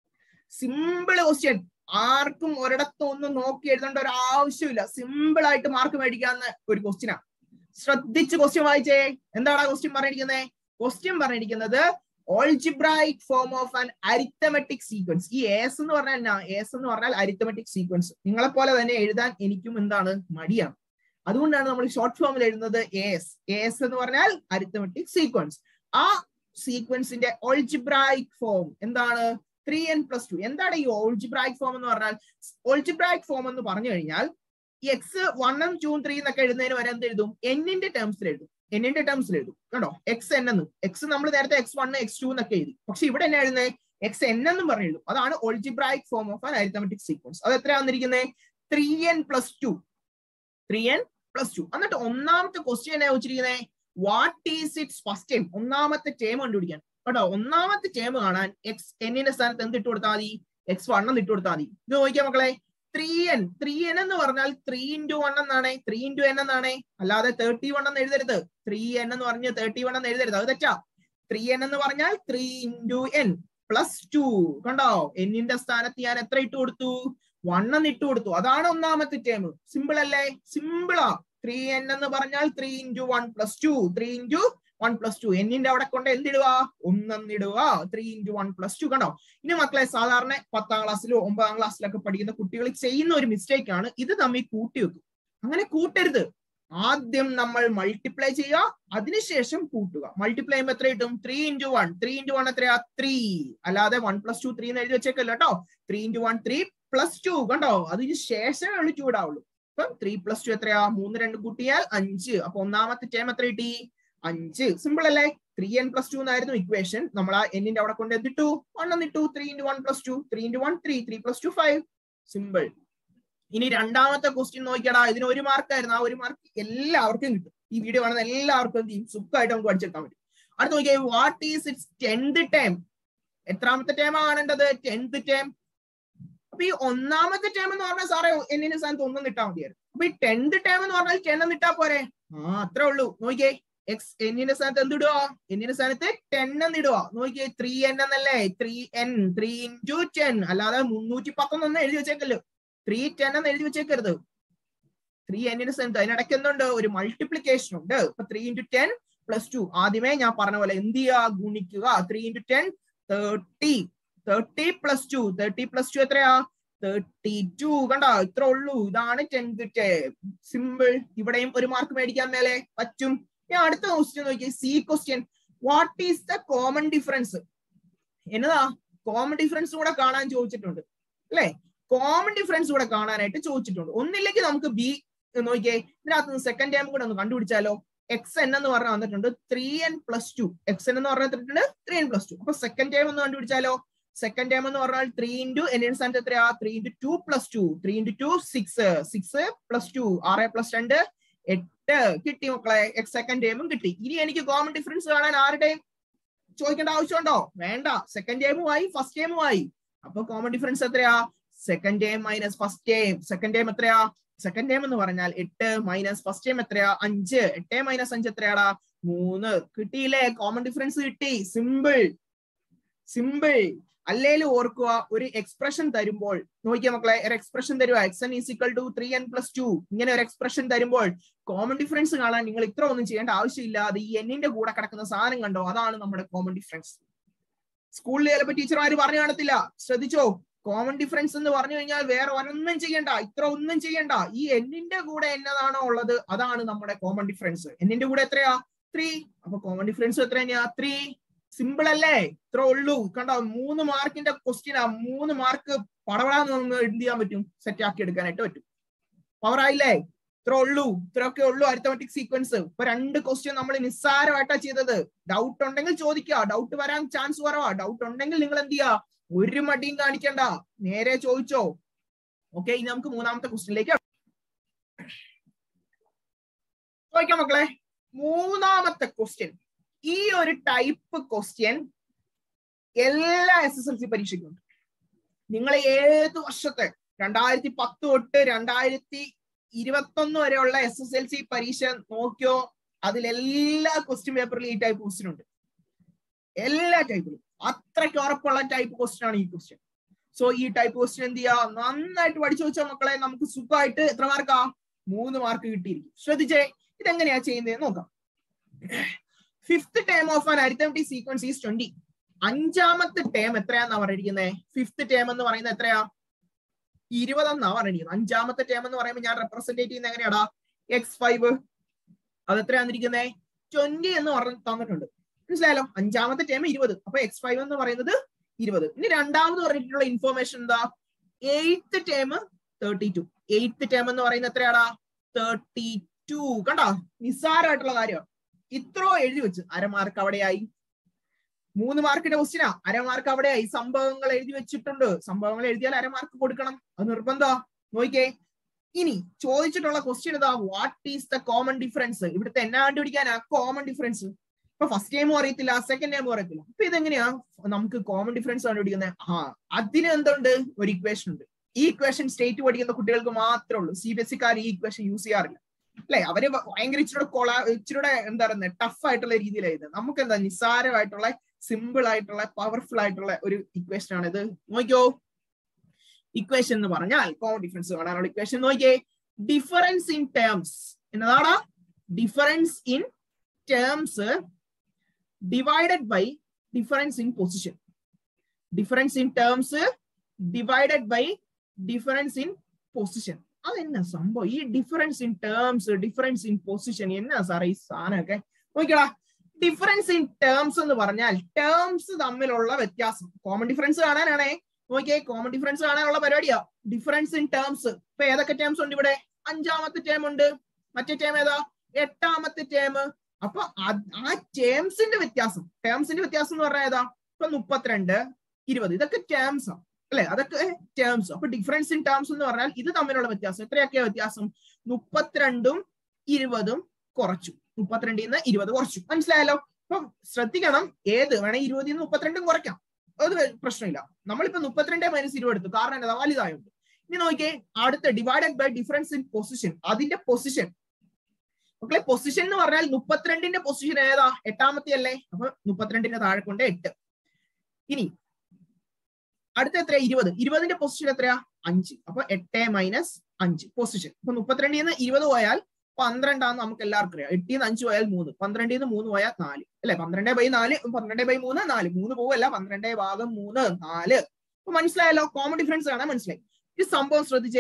സിമ്പിൾ ക്വസ്റ്റ്യൻ ആർക്കും ഒരിടത്തും ഒന്നും നോക്കി എഴുതേണ്ട ഒരു ആവശ്യമില്ല സിമ്പിൾ ആയിട്ട് മാർക്ക് മേടിക്കാവുന്ന ഒരു ക്വസ്റ്റ്യനാ ശ്രദ്ധിച്ച് ക്വസ്റ്റ്യൻ വായിച്ചേ എന്താണ് ക്വസ്റ്റ്യൻ പറഞ്ഞിരിക്കുന്നത് ക്വസ്റ്റ്യൻ പറഞ്ഞിരിക്കുന്നത് algebraic form of an arithmetic sequence ഈ എസ് എന്ന് പറഞ്ഞാൽ എന്നാ എസ് എന്ന് പറഞ്ഞാൽ അരിത്തമെറ്റിക് സീക്വൻസ് നിങ്ങളെ പോലെ തന്നെ എഴുതാൻ എനിക്കും എന്താണ് മടിയാണ് അതുകൊണ്ടാണ് നമ്മൾ ഷോർട്ട് ഫോമിൽ എഴുതുന്നത് എസ് എസ് എന്ന് പറഞ്ഞാൽ അരിത്തമെറ്റിക് സീക്വൻസ് ആ സീക്വൻസിന്റെ ഓൾജിബ്രൈക് ഫോം എന്താണ് ത്രീ എൻ പ്ലസ് ടു എന്താണ് ഈ ഓൾജിബ്രൈക് ഫോം എന്ന് പറഞ്ഞാൽ ഓൾജിബ്രൈക് ഫോം എന്ന് പറഞ്ഞു കഴിഞ്ഞാൽ എക്സ് വണ്ണും ടൂവും ത്രീ എന്നൊക്കെ എഴുതുന്നതിന് വരെ എന്ത് എഴുതും എന്നിന്റെ ടേംസിൽ എഴുതും എന്നിന്റെ ടേംസിൽ എഴുതും കേട്ടോ എക്സ് എൻ എന്ന് എക്സ് നമ്മൾ നേരത്തെ എക്സ് വൺ എക്സ് ടു എന്നൊക്കെ എഴുതി പക്ഷെ ഇവിടെ എന്നാ എഴുതുന്നത് എക്സ് എൻ എന്നും പറഞ്ഞു എഴുതും അതാണ് algebraic form of an arithmetic sequence അത് എത്രയാ വന്നിരിക്കുന്നത് three n plus two three n plus two എന്നിട്ട് ഒന്നാമത്തെ ക്വസ്റ്റ്യൻ എന്നാ വെച്ചിരിക്കുന്നത് what is its first time ഒന്നാമത്തെ ടേം കണ്ടുപിടിക്കാൻ കേട്ടോ ഒന്നാമത്തെ ടേം കാണാൻ എക്സ് എന്നിന്റെ സ്ഥാനത്ത് എന്ത് ഇട്ട് കൊടുത്താൽ മതി എക്സ് വൺ എന്ന് ഇട്ട് കൊടുത്താൽ മതി ഇത് നോക്കിയാ മക്കളെ ത്രീ എൻ ത്രീ എൻ എന്ന് പറഞ്ഞാൽ ത്രീ ഇൻറ്റു വൺ എന്നാണ് ത്രീ ഇൻറ്റു എൻ എന്നാണ് അല്ലാതെ തേർട്ടി വൺ എന്ന് എഴുതരുത് ത്രീ എൻ എന്ന് പറഞ്ഞ് തേർട്ടി വൺ എന്ന് എഴുതരുത് അത് തെറ്റാ ത്രീ എൻ എന്ന് പറഞ്ഞാൽ three into n plus two കണ്ടോ എന്നിന്റെ സ്ഥാനത്ത് ഞാൻ എത്ര ഇട്ട് കൊടുത്തു വൺ എന്ന് ഇട്ട് കൊടുത്തു അതാണ് ഒന്നാമത്തെ ടേം സിമ്പിൾ അല്ലേ സിമ്പിളാ ത്രീ എൻ എന്ന് പറഞ്ഞാൽ three into one plus two three into one plus two എന്നിന്റെ അവിടെ കൊണ്ട് എന്തിടുക ഒന്നെന്നിടുക three into one plus two കണ്ടോ ഇനി മക്കളെ സാധാരണ പത്താം ക്ലാസ്സിലോ ഒമ്പതാം ക്ലാസ്സിലൊക്കെ പഠിക്കുന്ന കുട്ടികൾ ചെയ്യുന്ന ഒരു മിസ്റ്റേക്ക് ആണ് ഇത് തമ്മിൽ കൂട്ടി വെക്കും അങ്ങനെ കൂട്ടരുത് ആദ്യം നമ്മൾ മൾട്ടിപ്ലൈ ചെയ്യുക അതിനുശേഷം കൂട്ടുക മൾട്ടിപ്ലൈ ചെയ്യുമ്പോൾ എത്ര കിട്ടും three into one three into one എത്രയാ ത്രീ അല്ലാതെ വൺ പ്ലസ് ടു ത്രീ എന്ന് എഴുതി വെച്ചേക്കല്ലോ കേട്ടോ three into one three plus two കണ്ടോ അതിന് ശേഷമേ ഉള്ളൂ ചൂടാവുള്ളൂ ഇപ്പം ത്രീ പ്ലസ് ടു എത്രയാ മൂന്ന് രണ്ട് കൂട്ടിയാൽ അഞ്ച് അപ്പൊ ഒന്നാമത്തെ ടേം എത്ര കിട്ടി അഞ്ച് സിമ്പിൾ അല്ലേ ത്രീ എൻ പ്ലസ് ടു എന്നായിരുന്നു ഇക്വേഷൻ നമ്മൾ ആ എന്നിന്റെ അവിടെ കൊണ്ട് എന്തിട്ടു വൺ എന്നിട്ടു three into one plus two three into one three three plus two five simple ഇനി രണ്ടാമത്തെ ക്വസ്റ്റ്യൻ നോക്കിയടാ ഇതിന് ഒരു മാർക്കായിരുന്നു ആ ഒരു മാർക്ക് എല്ലാവർക്കും കിട്ടും ഈ വീഡിയോ കാണുന്ന എല്ലാവർക്കും എന്ത് ചെയ്യും സുഖമായിട്ട് നമുക്ക് പഠിച്ചെടുക്കാൻ പറ്റും അടുത്ത് നോക്കിയാൽ what is its tenth term എത്രാമത്തെ ടേം കാണേണ്ടത് ടെൻത് ടേം അപ്പൊ ഈ ഒന്നാമത്തെ ടേം എന്ന് പറഞ്ഞാൽ സാറേ എന്നിന്റെ സ്ഥാനത്ത് ഒന്നും കിട്ടാൻ മതിയായിരുന്നു അപ്പൊ ഈ ടെൻത് ടേം എന്ന് പറഞ്ഞാൽ ടെൻ എന്ന് ഇട്ടാ പോരെ ആ അത്രേ ഉള്ളൂ നോക്കിയേ എക്സ് എന്നിന്റെ സ്ഥാനത്ത് എന്ത് ഇടുക എന്നിന്റെ സ്ഥാനത്ത് ടെൻ എന്ന് ഇടുക നോക്കിയേ ത്രീ എൻ എന്നല്ലേ three n three into ten അല്ലാതെ മുന്നൂറ്റി പത്തൊന്നൊന്നും എഴുതി വെച്ചേക്കല്ലോ ത്രീ ടെൻ എന്ന് എഴുതി വെച്ചേക്കരുത് ത്രീ എന്നിന്റെ സ്ഥാനത്ത് അതിനിടയ്ക്ക് എന്തുണ്ട് ഒരു മൾട്ടിപ്ലിക്കേഷൻ ഉണ്ട് ഇപ്പൊ three into ten plus two ആദ്യമേ ഞാൻ പറഞ്ഞ പോലെ എന്ത് ചെയ്യുക ഗുണിക്കുക three into ten thirty thirty plus two thirty plus two എത്രയാ തേർട്ടി ടു കണ്ടോ ഇത്ര ഉള്ളൂ ഇതാണ് ടെൻത് ടേം സിമ്പിൾ ഇവിടെയും ഒരു മാർക്ക് മേടിക്കാൻ മേലെ പറ്റും ഞാൻ അടുത്ത ക്വസ്റ്റ്യൻ നോക്കിയേ C question what is the common difference എന്നതാ കോമൺ ഡിഫറൻസ് കൂടെ കാണാൻ ചോദിച്ചിട്ടുണ്ട് അല്ലേ കോമൺ ഡിഫറൻസ് കൂടെ കാണാനായിട്ട് ചോദിച്ചിട്ടുണ്ട് ഒന്നില്ലെങ്കിൽ നമുക്ക് ബി നോക്കിയേ ഇതിനകത്ത് നിന്ന് സെക്കൻഡ് ടൈം കൂടെ ഒന്ന് കണ്ടുപിടിച്ചാലോ എക്സ് എൻ എന്ന് പറഞ്ഞ വന്നിട്ടുണ്ട് three n plus two x n എന്ന് പറഞ്ഞിട്ടുണ്ട് ത്രീ എൻ പ്ലസ് ടു അപ്പൊ സെക്കൻഡ് ടൈം ഒന്ന് കണ്ടുപിടിച്ചാലോ സെക്കൻഡ് ടൈം എന്ന് പറഞ്ഞാൽ ത്രീ ഇൻറ്റു എന്നിന്റെ സ്ഥാനത്ത് എത്രയാ three into two plus two three into two six six plus two ആറ് പ്ലസ് രണ്ട് എട്ട് കിട്ടി മക്കളെ എക്സ് സെക്കൻഡ് ടൈമും കിട്ടി ഇനി എനിക്ക് കോമൺ ഡിഫറൻസ് കാണാൻ ആരുടെയും ചോദിക്കേണ്ട ആവശ്യമുണ്ടോ വേണ്ട സെക്കൻഡ് ടൈമുമായി ഫസ്റ്റ് ടൈമുമായി അപ്പൊ കോമൺ ഡിഫറൻസ് എത്രയാ second time minus first time second time എത്രയാ സെക്കൻഡ് ടൈം എന്ന് പറഞ്ഞാൽ എട്ട് മൈനസ് ഫസ്റ്റ് ടൈം എത്രയാ അഞ്ച് എട്ട് മൈനസ് അഞ്ച് എത്രയാടാ മൂന്ന് കിട്ടിയില്ലേ കോമൺ ഡിഫറൻസ് കിട്ടി സിമ്പിൾ സിമ്പിൾ അല്ലേലും ഓർക്കുക ഒരു എക്സ്പ്രഷൻ തരുമ്പോൾ നോക്കിയ മക്കളെ ഒരു എക്സ്പ്രഷൻ തരുക x n is equal to three n plus two ഇങ്ങനെ ഒരു എക്സ്പ്രഷൻ തരുമ്പോൾ കോമൺ ഡിഫറൻസ് കാണാൻ നിങ്ങൾ ഇത്ര ഒന്നും ചെയ്യേണ്ട ആവശ്യമില്ല അത് ഈ എന്നിന്റെ കൂടെ കിടക്കുന്ന സാധനം കണ്ടോ അതാണ് നമ്മുടെ കോമൺ ഡിഫറൻസ് സ്കൂളിൽ ചിലപ്പോൾ ടീച്ചർമാർ പറഞ്ഞു കാണത്തില്ല ശ്രദ്ധിച്ചോ കോമൺ ഡിഫറൻസ് എന്ന് പറഞ്ഞു കഴിഞ്ഞാൽ വേറെ ഒന്നും ചെയ്യണ്ട ഇത്ര ഒന്നും ചെയ്യണ്ട ഈ എന്നിന്റെ കൂടെ എന്നതാണോ ഉള്ളത് അതാണ് നമ്മുടെ കോമൺ ഡിഫറൻസ് എന്നിന്റെ കൂടെ എത്രയാ ത്രീ അപ്പൊ കോമൺ ഡിഫറൻസ് എത്ര തന്നെയാ ത്രീ സിമ്പിൾ അല്ലേ ഇത്ര ഉള്ളൂ കണ്ടോ മൂന്ന് മാർക്കിന്റെ ക്വസ്റ്റ്യൻ ആ മൂന്ന് മാർക്ക് പടപടാന്ന് നമുക്ക് എന്ത് ചെയ്യാൻ പറ്റും സെറ്റ് ആക്കി എടുക്കാനായിട്ട് പറ്റും പവർ ആയില്ലേ ഇത്ര ഉള്ളൂ ഇത്രയൊക്കെ ഉള്ളൂ അരിത്തമെറ്റിക് സീക്വൻസ് ഇപ്പൊ രണ്ട് ക്വസ്റ്റ്യൻ നമ്മൾ നിസ്സാരമായിട്ടാ ചെയ്തത് ഡൗട്ട് ഉണ്ടെങ്കിൽ ചോദിക്കുക ഡൗട്ട് വരാൻ ചാൻസ് കുറവാ ഡൗട്ട് ഉണ്ടെങ്കിൽ നിങ്ങൾ എന്ത് ചെയ്യുക ഒരു മടിയും കാണിക്കണ്ട നേരെ ചോദിച്ചോ ഓക്കെ ഇനി നമുക്ക് മൂന്നാമത്തെ ക്വസ്റ്റ്യനിലേക്ക് ചോദിക്കാം മക്കളെ മൂന്നാമത്തെ ക്വസ്റ്റ്യൻ ഈ ഒരു ടൈപ്പ് ക്വസ്റ്റ്യൻ എല്ലാ എസ് എസ് എൽ സി പരീക്ഷയ്ക്കും ഉണ്ട് നിങ്ങൾ ഏത് വർഷത്തെ രണ്ടായിരത്തി പത്ത് തൊട്ട് രണ്ടായിരത്തി ഇരുപത്തൊന്ന് വരെയുള്ള എസ് എസ് എൽ സി പരീക്ഷ നോക്കിയോ അതിലെല്ലാ ക്വസ്റ്റ്യൻ പേപ്പറിലും ഈ ടൈപ്പ് ക്വസ്റ്റ്യൻ ഉണ്ട് എല്ലാ ടൈപ്പിലും അത്രയ്ക്ക് ഉറപ്പുള്ള ടൈപ്പ് ക്വസ്റ്റ്യൻ ആണ് ഈ ക്വസ്റ്റ്യൻ സോ ഈ ടൈപ്പ് ക്വസ്റ്റ്യൻ എന്ത് ചെയ്യാ നന്നായിട്ട് പഠിച്ചു വെച്ച മക്കളെ നമുക്ക് സുഖമായിട്ട് എത്ര മാർക്കാ മൂന്ന് മാർക്ക് കിട്ടിയിരിക്കും ശ്രദ്ധിച്ചേ ഇതെങ്ങനെയാ ചെയ്യുന്നത് നോക്കാം fifth term of an arithmetic sequence is twenty അഞ്ചാമത്തെ ടേം എത്രയാന്നാ പറഞ്ഞിരിക്കുന്നത് ഫിഫ്ത് ടേം എന്ന് പറയുന്നത് എത്രയാ ഇരുപതെന്നാ പറഞ്ഞിരിക്കുന്നത് അഞ്ചാമത്തെ ടേം എന്ന് പറയുമ്പോൾ ഞാൻ റെപ്രസെന്റേറ്റ് ചെയ്യുന്നത് എങ്ങനെയാടാ എക്സ് ഫൈവ് അത് എത്രയാന്നിരിക്കുന്നത് ട്വന്റി എന്ന് പറഞ്ഞ് തന്നിട്ടുണ്ട് മനസ്സിലായാലോ അഞ്ചാമത്തെ ടേം ഇരുപത് അപ്പൊ എക്സ് ഫൈവ് എന്ന് പറയുന്നത് ഇരുപത് ഇനി രണ്ടാമത് പറഞ്ഞിട്ടുള്ള ഇൻഫോർമേഷൻ എന്താ eighth term thirty two eighth term എന്ന് പറയുന്നത് എത്രയാടാ തേർട്ടി ടു കണ്ടോ നിസ്സാരമായിട്ടുള്ള കാര്യം ഇത്രോ എഴുതി വെച്ച് അരമാർക്ക് അവിടെയായി മൂന്ന് മാർക്കിന്റെ ക്വസ്റ്റിനാ അരമാർക്ക് അവിടെയായി സംഭവങ്ങൾ എഴുതി വെച്ചിട്ടുണ്ട് സംഭവങ്ങൾ എഴുതിയാൽ അരമാർക്ക് കൊടുക്കണം അത് നിർബന്ധ നോക്കിക്കേ ഇനി ചോദിച്ചിട്ടുള്ള ക്വസ്റ്റ്യൻ ഇതാ what is the common difference ഇവിടുത്തെ എന്നാ കണ്ടുപിടിക്കാനാ കോമൺ ഡിഫറൻസ് ഇപ്പൊ ഫസ്റ്റ് ടൈമും അറിയത്തില്ല സെക്കൻഡ് ടൈമും അറിയത്തില്ല അപ്പൊ ഇതെങ്ങനെയാ നമുക്ക് കോമൺ ഡിഫറൻസ് കണ്ടുപിടിക്കുന്നത് ആ അതിന് എന്തുണ്ട് ഒരു ഇക്വേഷൻ ഉണ്ട് ഈ ഇക്വേഷൻ സ്റ്റേറ്റ് പഠിക്കുന്ന കുട്ടികൾക്ക് മാത്രമേ ഉള്ളൂ സി ബി എസ് സിക്കാർ ഈ ഇക്വേഷൻ യൂസ് ചെയ്യാറില്ല അല്ലെ അവര് ഭയങ്കര ഇച്ചിരി കൊള ഇച്ചിരി എന്താ പറയുന്നത് ടഫ് ആയിട്ടുള്ള രീതിയിലായത് നമുക്ക് എന്താ നിസ്സാരമായിട്ടുള്ള സിമ്പിൾ ആയിട്ടുള്ള പവർഫുൾ ആയിട്ടുള്ള ഒരു ഇക്വേഷൻ ആണ് ഇത് നോക്കിയോ ഇക്വേഷൻ എന്ന് പറഞ്ഞാൽ കോമൺ ഡിഫറൻസ് കാണാനുള്ള ഇക്വേഷൻ നോക്കിയേ ഡിഫറൻസ് ഇൻ ടേംസ് എന്നതാടാ difference in terms divided by difference in position difference in terms divided by difference in position അതെന്നാ സംഭവം ഈ difference in terms difference in position എന്നാ സാറേ ഈ സാധനമൊക്കെ നോക്കിയടാ ഡിഫറൻസ് ഇൻ ടേംസ് എന്ന് പറഞ്ഞാൽ ടേംസ് തമ്മിലുള്ള വ്യത്യാസം കോമൺ ഡിഫറൻസ് കാണാനാണേ നോക്കിയേ കോമൺ ഡിഫറൻസ് കാണാനുള്ള പരിപാടിയാ ഡിഫറൻസ് ഇൻ ടേംസ് ഇപ്പൊ ഏതൊക്കെ ടേംസ് ഉണ്ട് ഇവിടെ അഞ്ചാമത്തെ ടേം ഉണ്ട് മറ്റേ ടേം ഏതാ എട്ടാമത്തെ ടേം അപ്പൊ ആ ടേംസിന്റെ വ്യത്യാസം ടേംസിന്റെ വ്യത്യാസം എന്ന് പറഞ്ഞാൽ ഏതാ ഇപ്പൊ മുപ്പത്തിരണ്ട് ഇരുപത് ഇതൊക്കെ ടേംസ് ആണ് അല്ലെ അതൊക്കെ ടേംസ് അപ്പൊ ഡിഫറൻസ് ഇൻ ടേംസ് എന്ന് പറഞ്ഞാൽ ഇത് തമ്മിലുള്ള വ്യത്യാസം എത്രയൊക്കെയാ വ്യത്യാസം മുപ്പത്തിരണ്ടും ഇരുപതും കുറച്ചു മുപ്പത്തിരണ്ടിൽ നിന്ന് ഇരുപത് കുറച്ചു മനസ്സിലായല്ലോ അപ്പം ശ്രദ്ധിക്കണം ഏത് വേണേ ഇരുപതിൽ നിന്ന് മുപ്പത്തിരണ്ടും കുറയ്ക്കാം അത് പ്രശ്നമില്ല നമ്മളിപ്പോ മുപ്പത്തിരണ്ട് മൈനസ് ഇരുപത് എടുത്തു കാരണം എന്താ വലുതായുണ്ട് ഇനി നോക്കിയേ അടുത്ത divided by difference in position അതിന്റെ പൊസിഷൻ ഓക്കെ പൊസിഷൻ എന്ന് പറഞ്ഞാൽ മുപ്പത്തിരണ്ടിന്റെ പൊസിഷൻ ഏതാ എട്ടാമത്തെ അല്ലേ അപ്പൊ മുപ്പത്തിരണ്ടിന്റെ താഴെ കൊണ്ട് എട്ട് ഇനി അടുത്ത എത്രയാ ഇരുപത് ഇരുപതിന്റെ പൊസിഷൻ എത്രയാ അഞ്ച് അപ്പൊ എട്ട് മൈനസ് അഞ്ച് പൊസിഷൻ അപ്പൊ മുപ്പത്തിരണ്ടിൽ നിന്ന് ഇരുപത് പോയാൽ പന്ത്രണ്ടാന്ന് നമുക്ക് എല്ലാവർക്കും അറിയാം എട്ടിൽ നിന്ന് അഞ്ച് പോയാൽ മൂന്ന് പന്ത്രണ്ടിൽ നിന്ന് മൂന്ന് പോയാൽ നാല് അല്ലെ പന്ത്രണ്ട് ബൈ നാല് പന്ത്രണ്ട് ബൈ മൂന്ന് നാല് മൂന്ന് പോവല്ല പന്ത്രണ്ട് ഭാഗം മൂന്ന് നാല് അപ്പൊ മനസ്സിലായല്ലോ കോമൺ ഡിഫറൻസ് കാണാൻ മനസ്സിലായി ഈ സംഭവം ശ്രദ്ധിച്ചേ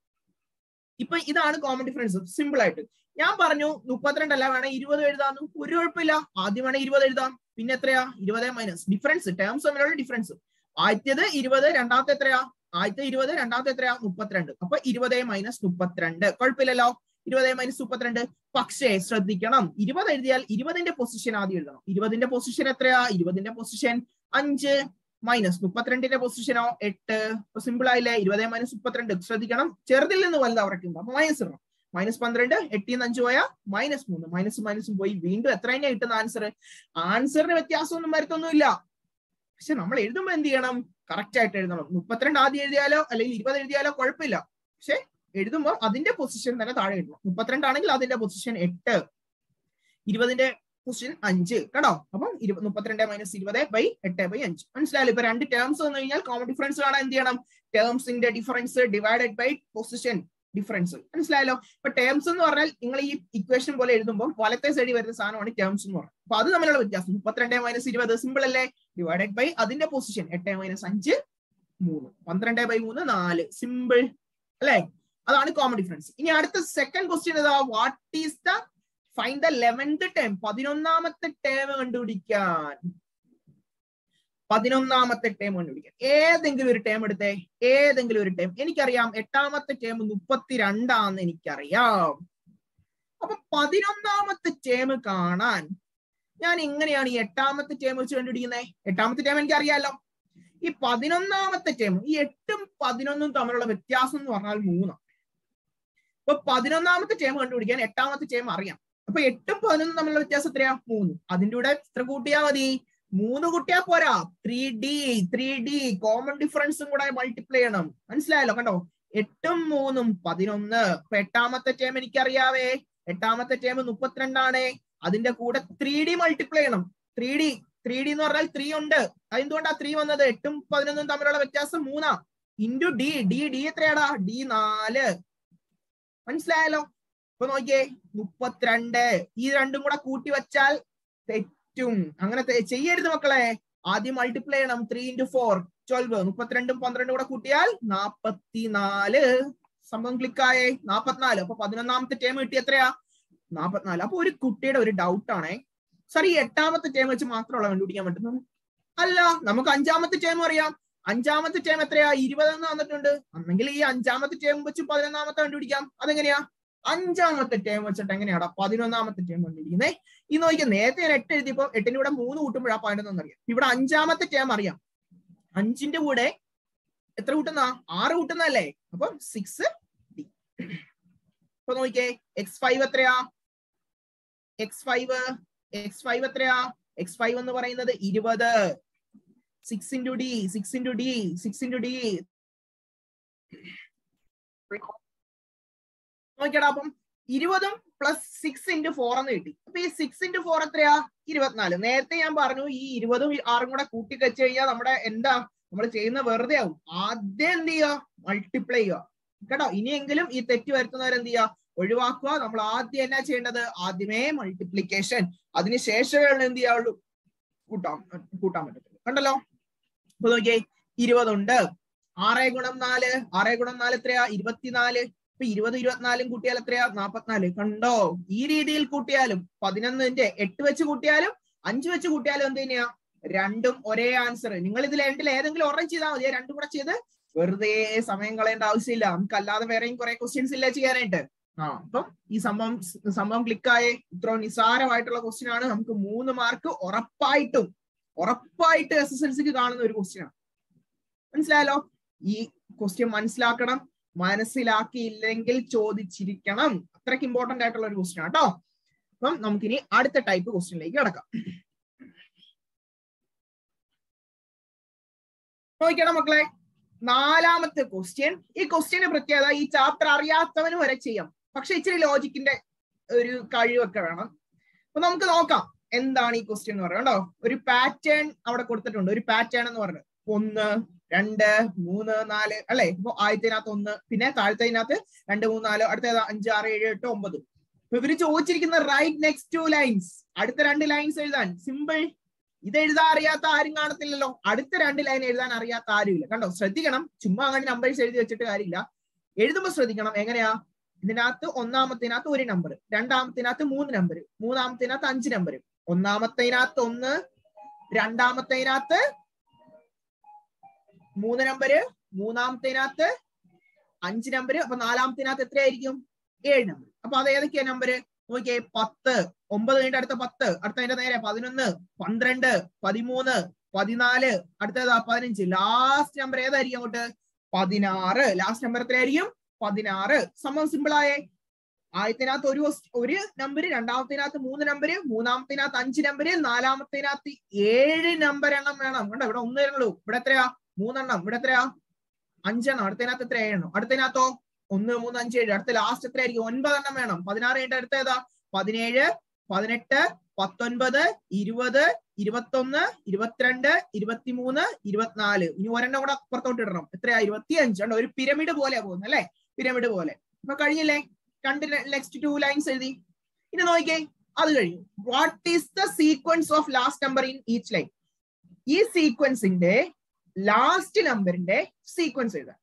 ഇപ്പൊ ഇതാണ് കോമൺ ഡിഫറൻസ് സിമ്പിൾ ആയിട്ട് ഞാൻ പറഞ്ഞു മുപ്പത്തിരണ്ടല്ല വേണേ ഇരുപത് എഴുതാന്ന് ഒരു കുഴപ്പമില്ല ആദ്യം വേണേ ഇരുപത് എഴുതാം പിന്നെ എത്രയാ ഇരുപത് മൈനസ് ഡിഫറൻസ് ടേംസ് തമ്മിലുള്ള ഡിഫറൻസ് ആദ്യത്തേത് ഇരുപത് രണ്ടാമത്തെ എത്രയാ ആദ്യത്തെ ഇരുപത് രണ്ടാമത്തെ എത്രയാ മുപ്പത്തിരണ്ട് അപ്പൊ ഇരുപത് മൈനസ് മുപ്പത്തിരണ്ട് കുഴപ്പമില്ലല്ലോ ഇരുപത് മൈനസ് മുപ്പത്തിരണ്ട് പക്ഷേ ശ്രദ്ധിക്കണം ഇരുപത് എഴുതിയാൽ ഇരുപതിന്റെ പൊസിഷൻ ആദ്യം എഴുതണം ഇരുപതിന്റെ പൊസിഷൻ എത്രയാ ഇരുപതിന്റെ പൊസിഷൻ അഞ്ച് മൈനസ് മുപ്പത്തിരണ്ടിന്റെ പൊസിഷനോ എട്ട് സിമ്പിൾ ആയില്ലേ ഇരുപത് മൈനസ് മുപ്പത്തിരണ്ട് ശ്രദ്ധിക്കണം ചെറുതിൽ നിന്ന് വലുത് അവർക്ക് അപ്പൊ മൈനസ് ഇടണം മൈനസ് പന്ത്രണ്ട് എട്ടിൽ നിന്ന് അഞ്ച് പോയാൽ മൈനസ് മൂന്ന് മൈനസ് മൈനസും പോയി വീണ്ടും എത്ര തന്നെ കിട്ടുന്ന ആൻസർ ആൻസറിന് വ്യത്യാസമൊന്നും വരുത്തൊന്നുമില്ല പക്ഷെ നമ്മൾ എഴുതുമ്പോൾ എന്ത് ചെയ്യണം കറക്റ്റ് ആയിട്ട് എഴുതണം മുപ്പത്തിരണ്ട് ആദ്യം എഴുതിയാലോ അല്ലെങ്കിൽ ഇരുപത് എഴുതിയാലോ കുഴപ്പമില്ല പക്ഷെ എഴുതുമ്പോൾ അതിന്റെ പൊസിഷൻ തന്നെ താഴെ എഴുതണം മുപ്പത്തിരണ്ടാണെങ്കിൽ അതിന്റെ പൊസിഷൻ എട്ട് ഇരുപതിന്റെ പൊസിഷൻ അഞ്ച് കേട്ടോ അപ്പം ഇരു മുപ്പത്തിരണ്ട് മൈനസ് ഇരുപത് ബൈ എട്ട് ബൈ അഞ്ച് മനസ്സിലായല്ലോ ഇപ്പൊ രണ്ട് ടേംസ് വന്നു കഴിഞ്ഞാൽ കോമൺ ഡിഫറൻസ് കാണാൻ എന്ത് ചെയ്യണം ടേംസിന്റെ difference divided by position difference മനസ്സിലായല്ലോ ഇപ്പൊ ടേംസ് എന്ന് പറഞ്ഞാൽ നിങ്ങൾ ഈ ഇക്വേഷൻ പോലെ എഴുതുമ്പോൾ വലത്തെ സൈഡിൽ വരുന്ന സാധനമാണ് ടേംസ് എന്ന് പറയുന്നത് അപ്പൊ അത് തമ്മിലുള്ള വ്യത്യാസം മുപ്പത്തിരണ്ട് മൈനസ് ഇരുപത് സിമ്പിൾ അല്ലേ ഡിവൈഡഡ് ബൈ അതിന്റെ പൊസിഷൻ എട്ട് മൈനസ് അഞ്ച് മൂന്ന് പന്ത്രണ്ട് ബൈ മൂന്ന് നാല് സിമ്പിൾ അല്ലേ അതാണ് കോമൺ ഡിഫറൻസ് ഇനി അടുത്ത സെക്കൻഡ് ക്വസ്റ്റ്യൻ ഏതാ what is the find the eleventh term പതിനൊന്നാമത്തെ ടേം കണ്ടുപിടിക്കാൻ പതിനൊന്നാമത്തെ ടേം കണ്ടുപിടിക്കാൻ ഏതെങ്കിലും ഒരു ടേം എടുത്തേ ഏതെങ്കിലും ഒരു ടേം എനിക്കറിയാം എട്ടാമത്തെ ടേം മുപ്പത്തിരണ്ടാന്ന് എനിക്കറിയാം അപ്പൊ പതിനൊന്നാമത്തെ ടേം കാണാൻ ഞാൻ എങ്ങനെയാണ് ഈ എട്ടാമത്തെ ടേം വെച്ച് കണ്ടുപിടിക്കുന്നത് എട്ടാമത്തെ ടേം എനിക്ക് അറിയാലോ ഈ പതിനൊന്നാമത്തെ ടേം ഈ എട്ടും പതിനൊന്നും തമ്മിലുള്ള വ്യത്യാസം എന്ന് പറഞ്ഞാൽ മൂന്നാണ് അപ്പൊ പതിനൊന്നാമത്തെ ടേം കണ്ടുപിടിക്കാൻ എട്ടാമത്തെ ടേം അറിയാം അപ്പൊ എട്ടും പതിനൊന്നും തമ്മിലുള്ള വ്യത്യാസം എത്രയാ മൂന്ന് അതിന്റെ കൂടെ എത്ര കൂട്ടിയാ മതി മൂന്ന് കൂട്ടിയാ പോരാ three d three d common ഡിഫറൻസും കൂടെ മൾട്ടിപ്ലൈ ചെയ്യണം മനസ്സിലായല്ലോ കണ്ടോ എട്ടും മൂന്നും പതിനൊന്ന് ഇപ്പൊ എട്ടാമത്തെ ടേം എനിക്കറിയാവേ എട്ടാമത്തെ ടേം മുപ്പത്തിരണ്ടാണ് അതിന്റെ കൂടെ ത്രീ ഡി മൾട്ടിപ്ലൈ ചെയ്യണം ത്രീ ഡി ത്രീ ഡി എന്ന് പറഞ്ഞാൽ ത്രീ ഉണ്ട് അതെന്തുകൊണ്ടാ ത്രീ വന്നത് എട്ടും പതിനൊന്നും തമ്മിലുള്ള വ്യത്യാസം മൂന്നാ ഇൻറ്റു ഡി ഡി ഡി എത്രയാടാ ഡി നാല് മനസ്സിലായല്ലോ ഇപ്പൊ നോക്കിയേ മുപ്പത്തിരണ്ട് ഈ രണ്ടും കൂടെ കൂട്ടി വെച്ചാൽ തെറ്റും അങ്ങനെ ചെയ്യരുത് മക്കളെ ആദ്യം മൾട്ടിപ്ലൈ ചെയ്യണം ത്രീ ഇൻറ്റു ഫോർ ട്വൽവ് മുപ്പത്തിരണ്ടും പന്ത്രണ്ടും കൂടെ കൂട്ടിയാൽ നാപ്പത്തിനാല് സംഭവം ക്ലിക്കായേ നാപ്പത്തിനാല് അപ്പൊ പതിനൊന്നാമത്തെ ടേം കിട്ടി എത്രയാ നാപ്പത്തിനാല് അപ്പൊ ഒരു കുട്ടിയുടെ ഒരു ഡൗട്ട് ആണേ സാർ ഈ എട്ടാമത്തെ ടേം വെച്ച് മാത്രമുള്ള കണ്ടുപിടിക്കാൻ പറ്റുന്നത് അല്ല നമുക്ക് അഞ്ചാമത്തെ ടേം അറിയാം അഞ്ചാമത്തെ ടേം എത്രയാ ഇരുപതെന്ന് വന്നിട്ടുണ്ട് അന്നെങ്കിൽ ഈ അഞ്ചാമത്തെ ടേം വെച്ച് പതിനൊന്നാമത്തെ കണ്ടുപിടിക്കാം അതെങ്ങനെയാ അഞ്ചാമത്തെ ടേം വെച്ചിട്ട് എങ്ങനെയാടാ പതിനൊന്നാമത്തെ ടേം കണ്ടുപിടിക്കുന്നത് ഈ നോക്കിയാൽ നേരത്തെ ഞാൻ എട്ട് എഴുതിയപ്പോ എട്ടിന്റെ കൂടെ മൂന്ന് കൂട്ടുമ്പോഴാ പതിനൊന്നെന്ന് അറിയാം ഇവിടെ അഞ്ചാമത്തെ ടേം അറിയാം അഞ്ചിന്റെ കൂടെ എത്ര കൂട്ടുന്ന ആറ് കൂട്ടുന്നല്ലേ അപ്പം സിക്സ് ഡി ഇപ്പൊ നോക്കിയേ എക്സ് ഫൈവ് എത്രയാ എക്സ് ഫൈവ് എക്സ് ഫൈവ് എത്രയാ എക്സ് ഫൈവ് എന്ന് പറയുന്നത് ഇരുപത് six into d six into d six into d നോക്കിയടാ അപ്പം ഇരുപതും പ്ലസ് സിക്സ് ഇൻറ്റു ഫോർ എന്ന് കിട്ടി അപ്പൊ ഈ സിക്സ് ഇൻറ്റു ഫോർ എത്രയാ ഇരുപത്തിനാല് നേരത്തെ ഞാൻ പറഞ്ഞു ഈ ഇരുപതും ആറും കൂടെ കൂട്ടി വെച്ച് കഴിഞ്ഞാൽ നമ്മുടെ എന്താ നമ്മൾ ചെയ്യുന്ന വെറുതെ ആവും ആദ്യം എന്ത് ചെയ്യുക മൾട്ടിപ്ലൈ ചെയ്യുക കേട്ടോ ഇനിയെങ്കിലും ഈ തെറ്റ് വരുത്തുന്നവർ എന്ത് ചെയ്യുക ഒഴിവാക്കുക നമ്മൾ ആദ്യം എന്നാ ചെയ്യേണ്ടത് ആദ്യമേ മൾട്ടിപ്ലിക്കേഷൻ അതിനുശേഷമേ എന്ത് ചെയ്യാവുള്ളൂ കൂട്ടാൻ കൂട്ടാൻ പറ്റത്തുള്ളൂ കണ്ടല്ലോ അപ്പൊ നോക്കിയേ ഇരുപതുണ്ട് ആറേ ഗുണം നാല് ആറേ ഗുണം നാല് എത്രയാ ഇരുപത്തിനാല് ഇപ്പൊ ഇരുപത് ഇരുപത്തിനാലും കൂട്ടിയാൽ എത്രയാ നാപ്പത്തിനാല് കണ്ടോ ഈ രീതിയിൽ കൂട്ടിയാലും പതിനൊന്നിന്റെ എട്ട് വെച്ച് കൂട്ടിയാലും അഞ്ച് വെച്ച് കൂട്ടിയാലും എന്ത് തന്നെയാ രണ്ടും ഒരേ ആൻസർ നിങ്ങൾ ഇതിൽ രണ്ടിൽ ഏതെങ്കിലും ഒരെണ്ണം ചെയ്താൽ മതി രണ്ടും കൂടെ ചെയ്ത് വെറുതെ സമയം കളയേണ്ട ആവശ്യമില്ല നമുക്ക് അല്ലാതെ വേറെയും കുറെ ക്വസ്റ്റ്യൻസ് ഇല്ല ചെയ്യാനായിട്ട് ആ അപ്പം ഈ സംഭവം സംഭവം ക്ലിക്കായേ ഇത്ര നിസാരമായിട്ടുള്ള ക്വസ്റ്റ്യൻ ആണ് നമുക്ക് മൂന്ന് മാർക്ക് ഉറപ്പായിട്ടും ഉറപ്പായിട്ട് എസ് എസ് എൽ സിക്ക് കാണുന്ന ഒരു ക്വസ്റ്റ്യൻ ആണ് മനസ്സിലായല്ലോ ഈ ക്വസ്റ്റ്യൻ മനസ്സിലാക്കണം മനസ്സിലാക്കിയില്ലെങ്കിൽ ചോദിച്ചിരിക്കണം അത്രയ്ക്ക് ഇമ്പോർട്ടന്റ് ആയിട്ടുള്ള ഒരു ക്വസ്റ്റ്യൻ കേട്ടോ അപ്പം നമുക്കിനി അടുത്ത ടൈപ്പ് ക്വസ്റ്റ്യനിലേക്ക് കിടക്കാം നോക്കണം മക്കളെ നാലാമത്തെ ക്വസ്റ്റ്യൻ ഈ ക്വസ്റ്റ്യന് പ്രത്യേകത ഈ ചാപ്റ്റർ അറിയാത്തവന് വരെ ചെയ്യാം പക്ഷെ ഇച്ചിരി ലോജിക്കിന്റെ ഒരു കഴിവൊക്കെ വേണം അപ്പൊ നമുക്ക് നോക്കാം എന്താണ് ഈ ക്വസ്റ്റ്യൻ എന്ന് പറയുന്നത് കേട്ടോ ഒരു പാറ്റേൺ അവിടെ കൊടുത്തിട്ടുണ്ട് ഒരു പാറ്റേൺ എന്ന് പറഞ്ഞത് ഒന്ന് രണ്ട് മൂന്ന് നാല് അല്ലെ ഇപ്പൊ ആദ്യത്തിനകത്ത് ഒന്ന് പിന്നെ താഴത്തേനകത്ത് രണ്ട് മൂന്ന് നാല് അടുത്ത അഞ്ച് ആറ് ഏഴ് എട്ട് ഒമ്പത് ഇപ്പൊ ഇവര് ചോദിച്ചിരിക്കുന്ന റൈറ്റ് നെക്സ്റ്റ് ടു ലൈൻസ് അടുത്ത രണ്ട് ലൈൻസ് എഴുതാൻ സിമ്പിൾ ഇത് എഴുതാൻ അറിയാത്ത ആരും കാണത്തില്ലല്ലോ അടുത്ത രണ്ട് ലൈൻ എഴുതാൻ അറിയാത്ത ആരുമില്ല കണ്ടോ ശ്രദ്ധിക്കണം ചുമ്മാ അങ്ങനെ നമ്പേഴ്സ് എഴുതി വെച്ചിട്ട് കാര്യമില്ല എഴുതുമ്പോൾ ശ്രദ്ധിക്കണം എങ്ങനെയാ ഇതിനകത്ത് ഒന്നാമത്തിനകത്ത് ഒരു നമ്പർ രണ്ടാമത്തിനകത്ത് മൂന്ന് നമ്പർ മൂന്നാമത്തിനകത്ത് അഞ്ച് നമ്പർ ഒന്നാമത്തേനകത്ത് ഒന്ന് രണ്ടാമത്തേനകത്ത് മൂന്ന് നമ്പര് മൂന്നാമത്തേനകത്ത് അഞ്ച് നമ്പർ അപ്പൊ നാലാമത്തേനകത്ത് എത്രയായിരിക്കും ഏഴ് നമ്പർ അപ്പൊ അത് ഏതൊക്കെയാ നമ്പര് നോക്കിയേ പത്ത് ഒമ്പത് കഴിഞ്ഞ അടുത്ത പത്ത് അടുത്തതിന്റെ നേരെ പതിനൊന്ന് പന്ത്രണ്ട് പതിമൂന്ന് പതിനാല് അടുത്തതാ പതിനഞ്ച് ലാസ്റ്റ് നമ്പർ ഏതായിരിക്കും അങ്ങോട്ട് പതിനാറ് ലാസ്റ്റ് നമ്പർ എത്രയായിരിക്കും പതിനാറ് സംഭവം സിമ്പിൾ ആയേ ആദ്യത്തിനകത്ത് ഒരു ഒരു നമ്പർ രണ്ടാമത്തിനകത്ത് മൂന്ന് നമ്പർ മൂന്നാമത്തിനകത്ത് അഞ്ച് നമ്പർ നാലാമത്തിനകത്ത് ഏഴ് നമ്പർ എണ്ണം വേണം കണ്ടോ ഇവിടെ ഒന്ന് തരണുള്ളൂ ഇവിടെ എത്രയാ മൂന്നെണ്ണം ഇവിടെ എത്രയാ അഞ്ചെണ്ണം അടുത്തതിനകത്ത് എത്ര ഏഴെണ്ണം അടുത്തതിനകത്തോ ഒന്ന് മൂന്ന് അഞ്ച് ഏഴ് അടുത്ത ലാസ്റ്റ് എത്രയായിരിക്കും ഒൻപതെണ്ണം വേണം പതിനാറ് കഴിഞ്ഞ അടുത്ത ഏതാ പതിനേഴ് പതിനെട്ട് പത്തൊൻപത് ഇരുപത് ഇരുപത്തൊന്ന് ഇരുപത്തിരണ്ട് ഇരുപത്തിമൂന്ന് ഇരുപത്തിനാല് ഇനി ഒരെണ്ണം കൂടെ പുറത്തോട്ട് ഇടണം എത്രയാ ഇരുപത്തി അഞ്ച് കണ്ടോ ഒരു പിരമിഡ് പോലെയാ പോകുന്നത് അല്ലെ പിരമിഡ് പോലെ അപ്പൊ കഴിഞ്ഞില്ലേ രണ്ട് നെക്സ്റ്റ് ടു ലൈൻസ് എഴുതി ഇനി നോക്കിക്കേ അത് കഴിഞ്ഞു what is the sequence of last number in each line ഈ സീക്വൻസിന്റെ ലാസ്റ്റ് നമ്പറിന്റെ സീക്വൻസ് എഴുതാം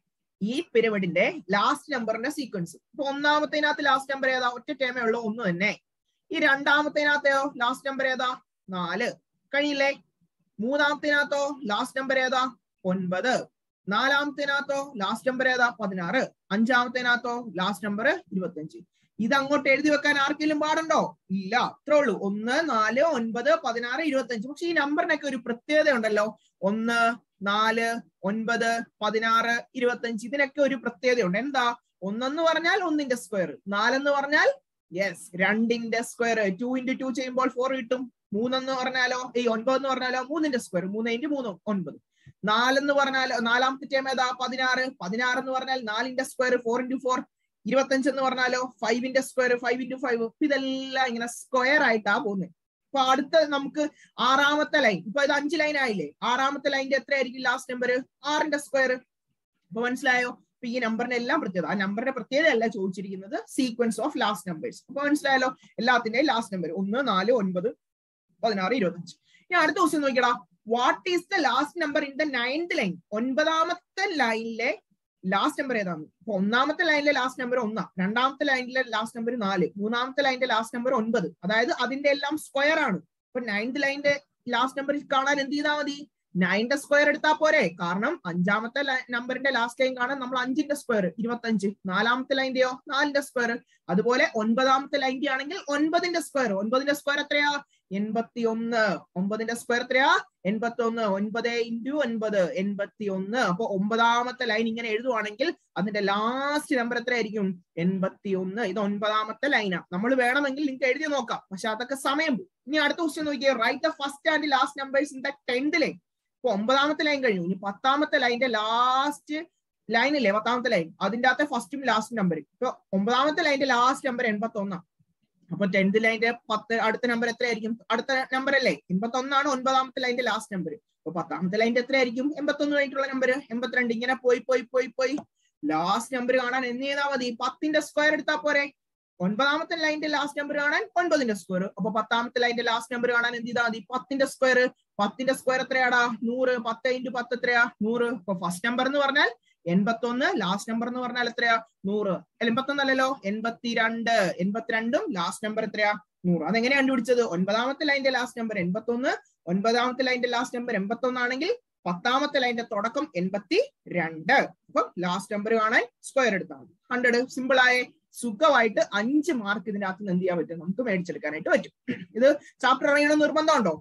ഈ പിരമിഡിന്റെ ലാസ്റ്റ് നമ്പറിന്റെ സീക്വൻസ് ഇപ്പൊ ഒന്നാമത്തേനകത്ത് ലാസ്റ്റ് നമ്പർ ഏതാ ഒറ്റ ടേമേ ഉള്ളൂ ഒന്ന് തന്നെ ഈ രണ്ടാമത്തേനകത്തെയോ ലാസ്റ്റ് നമ്പർ ഏതാ നാല് കഴിയില്ലേ മൂന്നാമത്തേനകത്തോ ലാസ്റ്റ് നമ്പർ ഏതാ ഒൻപത് നാലാമത്തേനകത്തോ ലാസ്റ്റ് നമ്പർ ഏതാ പതിനാറ് അഞ്ചാമത്തേനകത്തോ ലാസ്റ്റ് നമ്പർ ഇരുപത്തിയഞ്ച് ഇത് അങ്ങോട്ട് എഴുതി വെക്കാൻ ആർക്കെങ്കിലും പാടുണ്ടോ ഇല്ല അത്രേ ഉള്ളൂ ഒന്ന് നാല് ഒൻപത് പതിനാറ് ഇരുപത്തിയഞ്ച് പക്ഷെ ഈ നമ്പറിനൊക്കെ ഒരു പ്രത്യേകത ഉണ്ടല്ലോ ഒന്ന് നാല് ഒൻപത് പതിനാറ് ഇരുപത്തിയഞ്ച് ഇതിനൊക്കെ ഒരു പ്രത്യേകതയുണ്ട് എന്താ ഒന്നെന്ന് പറഞ്ഞാൽ ഒന്നിന്റെ സ്ക്വയർ നാലെന്ന് പറഞ്ഞാൽ യെസ് രണ്ടിന്റെ സ്ക്വയർ ടു ഇൻറ്റു ടു ചെയ്യുമ്പോൾ ഫോർ കിട്ടും മൂന്നെന്ന് പറഞ്ഞാലോ ഈ ഒൻപത് എന്ന് പറഞ്ഞാലോ മൂന്നിന്റെ സ്ക്വയർ മൂന്ന് ഇൻറ്റു മൂന്ന് ഒൻപത് നാലെന്ന് പറഞ്ഞാലോ നാലാമത്തെ ടേം ഏതാ പതിനാറ് പതിനാറ് എന്ന് പറഞ്ഞാൽ നാലിന്റെ സ്ക്വയർ ഫോർ ഇൻറ്റു ഫോർ ഇരുപത്തഞ്ച് എന്ന് പറഞ്ഞാലോ ഫൈവിന്റെ സ്ക്വയർ ഫൈവ് ഇൻറ്റു ഫൈവ് ഇതെല്ലാം ഇങ്ങനെ സ്ക്വയർ ആയിട്ടാ പോകുന്നത് ഇപ്പൊ അടുത്ത നമുക്ക് ആറാമത്തെ ലൈൻ ഇപ്പൊ ഇത് അഞ്ച് ലൈൻ ആയില്ലേ ആറാമത്തെ ലൈനിന്റെ എത്രയായിരിക്കും ലാസ്റ്റ് നമ്പർ ആറിന്റെ സ്ക്വയർ ഇപ്പൊ മനസ്സിലായോ അപ്പൊ ഈ നമ്പറിന്റെ എല്ലാം പ്രത്യേകത ആ നമ്പറിന്റെ പ്രത്യേകത അല്ല ചോദിച്ചിരിക്കുന്നത് സീക്വൻസ് ഓഫ് ലാസ്റ്റ് നമ്പേഴ്സ് അപ്പൊ മനസ്സിലായല്ലോ എല്ലാത്തിന്റെയും ലാസ്റ്റ് നമ്പർ ഒന്ന് നാല് ഒൻപത് പതിനാറ് ഇരുപത്തഞ്ച് ഇനി അടുത്ത ക്വസ്റ്റ്യൻ നോക്കിയടാ what is the last number in the ninth line ഒൻപതാമത്തെ ലൈനിലെ ലാസ്റ്റ് നമ്പർ ഏതാണ് ഇപ്പൊ ഒന്നാമത്തെ ലൈനിലെ ലാസ്റ്റ് നമ്പർ ഒന്നാ രണ്ടാമത്തെ ലൈനിലെ ലാസ്റ്റ് നമ്പർ നാല് മൂന്നാമത്തെ ലൈനിന്റെ ലാസ്റ്റ് നമ്പർ ഒൻപത് അതായത് അതിന്റെ എല്ലാം സ്ക്വയർ ആണ് ഇപ്പൊ നയൻത് ലൈനിന്റെ ലാസ്റ്റ് നമ്പർ കാണാൻ എന്ത് ചെയ്താൽ മതി നയന്റെ സ്ക്വയർ എടുത്താൽ പോരെ കാരണം അഞ്ചാമത്തെ നമ്പറിന്റെ ലാസ്റ്റ് ലൈൻ കാണാൻ നമ്മൾ അഞ്ചിന്റെ സ്ക്വയർ ഇരുപത്തഞ്ച് നാലാമത്തെ ലൈന്റെയോ നാലിന്റെ സ്ക്വയർ അതുപോലെ ഒൻപതാമത്തെ ലൈൻ്റെ ആണെങ്കിൽ ഒൻപതിന്റെ സ്ക്വയർ ഒൻപതിന്റെ സ്ക്വയർ എത്രയാ എൺപത്തി ഒന്ന് ഒമ്പതിന്റെ സ്ക്വയർ എത്രയാ എൺപത്തി ഒന്ന് ഒൻപത് ഇൻറ്റു ഒൻപത് എൺപത്തി ഒന്ന് അപ്പൊ ഒമ്പതാമത്തെ ലൈൻ ഇങ്ങനെ എഴുതുവാണെങ്കിൽ അതിന്റെ ലാസ്റ്റ് നമ്പർ എത്രയായിരിക്കും എൺപത്തി ഒന്ന് ഇത് ഒൻപതാമത്തെ ലൈനാണ് നമ്മൾ വേണമെങ്കിൽ നിങ്ങൾക്ക് എഴുതി നോക്കാം പക്ഷെ അതൊക്കെ സമയം പോകും ഇനി അടുത്ത ക്വസ്റ്റ്യൻ നോക്കിയാൽ write the first and last numbers in the tenth line ഇപ്പൊ ഒമ്പതാമത്തെ ലൈൻ കഴിഞ്ഞു ഇനി പത്താമത്തെ ലൈനിന്റെ ലാസ്റ്റ് ലൈൻ ഇല്ലേ പത്താമത്തെ ലൈൻ അതിന്റെ അകത്തെ ഫസ്റ്റും ലാസ്റ്റ് നമ്പർ ഇപ്പൊ ഒമ്പതാമത്തെ ലൈനിന്റെ ലാസ്റ്റ് നമ്പർ എൺപത്തി ഒന്നാണ് അപ്പൊ ടെൻത് ലൈനിന്റെ പത്ത് അടുത്ത നമ്പർ എത്രയായിരിക്കും അടുത്ത നമ്പർ അല്ലേ എൺപത്തി ഒന്നാണ് ഒൻപതാമത്തെ ലൈനിന്റെ ലാസ്റ്റ് നമ്പർ അപ്പൊ പത്താമത്തെ ലൈനിന്റെ എത്രയായിരിക്കും എൺപത്തി ഒന്ന് കഴിഞ്ഞിട്ടുള്ള നമ്പർ എൺപത്തിരണ്ട് ഇങ്ങനെ പോയി പോയി പോയി പോയി ലാസ്റ്റ് നമ്പർ കാണാൻ എന്ത് ചെയ്താൽ മതി പത്തിന്റെ സ്ക്വയർ എടുത്താൽ പോരെ ഒൻപതാമത്തെ ലൈനിന്റെ ലാസ്റ്റ് നമ്പർ കാണാൻ ഒൻപതിന്റെ സ്ക്വയർ അപ്പൊ പത്താമത്തെ ലൈനിന്റെ ലാസ്റ്റ് നമ്പർ കാണാൻ എന്ത് ചെയ്താൽ മതി പത്തിന്റെ സ്ക്വയർ പത്തിന്റെ സ്ക്വയർ എത്രയാടാ നൂറ് പത്ത് ഇൻറ്റു പത്ത് എത്രയാ നൂറ് അപ്പൊ ഫസ്റ്റ് നമ്പർ എന്ന് പറഞ്ഞാൽ എൺപത്തി ഒന്ന് ലാസ്റ്റ് നമ്പർ എന്ന് പറഞ്ഞാൽ എത്രയാ നൂറ് എൺപത്തി ഒന്നല്ലല്ലോ എൺപത്തിരണ്ട് എൺപത്തിരണ്ടും ലാസ്റ്റ് നമ്പർ എത്രയാ നൂറ് അതെങ്ങനെ കണ്ടുപിടിച്ചത് ഒൻപതാമത്തെ ലൈനിന്റെ ലാസ്റ്റ് നമ്പർ എൺപത്തി ഒന്ന് ഒൻപതാമത്തെ ലൈനിന്റെ ലാസ്റ്റ് നമ്പർ എൺപത്തി ഒന്നാണെങ്കിൽ പത്താമത്തെ ലൈനിന്റെ തുടക്കം എൺപത്തി രണ്ട് അപ്പൊ ലാസ്റ്റ് നമ്പർ കാണാൻ സ്ക്വയർ എടുത്താൽ മതി ഹൺഡ്രഡ് സിമ്പിൾ ആയ സുഖമായിട്ട് അഞ്ച് മാർക്ക് ഇതിന്റെ അകത്ത് എന്ത് ചെയ്യാൻ പറ്റും നമുക്ക് മേടിച്ചെടുക്കാനായിട്ട് പറ്റും ഇത് ചാപ്റ്റർ അറിയണം നിർബന്ധമുണ്ടോ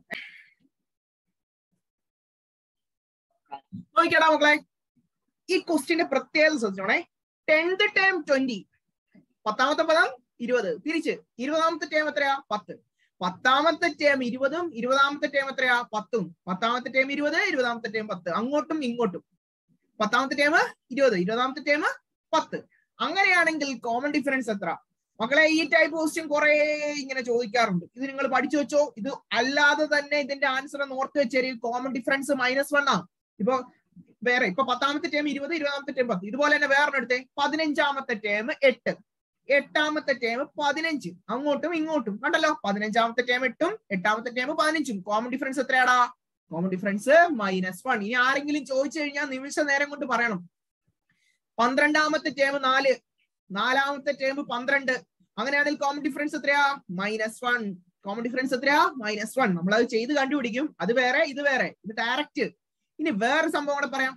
നോക്കിയടാ മക്കളെ ഈ ക്വസ്റ്റിന്റെ പ്രത്യേകത ശ്രദ്ധിച്ചോണേ ടെൻത്ത് ടേം ട്വന്റി പത്താമത്തെ പദം ഇരുപത് തിരിച്ച് ഇരുപതാമത്തെ ടേം എത്രയാ പത്ത് പത്താമത്തെ ടേം ഇരുപതും ഇരുപതാമത്തെ ടേം എത്രയാ പത്തും പത്താമത്തെ ടേം ഇരുപത് ഇരുപതാമത്തെ ടേം പത്ത് അങ്ങോട്ടും ഇങ്ങോട്ടും പത്താമത്തെ ടേം ഇരുപത് ഇരുപതാമത്തെ ടേം പത്ത് അങ്ങനെയാണെങ്കിൽ കോമൺ ഡിഫറൻസ് എത്ര മക്കളെ ഈ ടൈപ്പ് ക്വസ്റ്റ്യൻ കുറെ ഇങ്ങനെ ചോദിക്കാറുണ്ട് ഇത് നിങ്ങൾ പഠിച്ചു വെച്ചോ ഇത് അല്ലാതെ തന്നെ ഇതിന്റെ ആൻസർ ഓർത്ത് വെച്ചേരി കോമൺ ഡിഫറൻസ് മൈനസ് വൺ ആണ് ഇപ്പൊ വേറെ ഇപ്പൊ പത്താമത്തെ ടേം ഇരുപത് ഇരുപതാമത്തെ ടേം പത്ത് ഇതുപോലെ തന്നെ വേറെ എടുത്തേ പതിനഞ്ചാമത്തെ ടേം എട്ട് എട്ടാമത്തെ ടേം പതിനഞ്ച് അങ്ങോട്ടും ഇങ്ങോട്ടും കണ്ടല്ലോ പതിനഞ്ചാമത്തെ ടേം എട്ടും എട്ടാമത്തെ ടേം പതിനഞ്ചും കോമൺ ഡിഫറൻസ് എത്രയാടാ കോമൺ ഡിഫറൻസ് മൈനസ് വൺ ഇനി ആരെങ്കിലും ചോദിച്ചു കഴിഞ്ഞാൽ നിമിഷ നേരം കൊണ്ട് പറയണം പന്ത്രണ്ടാമത്തെ ടേം നാല് നാലാമത്തെ ടേം പന്ത്രണ്ട് അങ്ങനെയാണെങ്കിൽ കോമൺ ഡിഫറൻസ് എത്രയാ മൈനസ് വൺ കോമൺ ഡിഫറൻസ് എത്രയാ മൈനസ് വൺ നമ്മൾ അത് ചെയ്ത് കണ്ടുപിടിക്കും അത് വേറെ ഇത് വേറെ ഇത് ഡയറക്റ്റ് ഇനി വേറെ സംഭവം കൂടെ പറയാം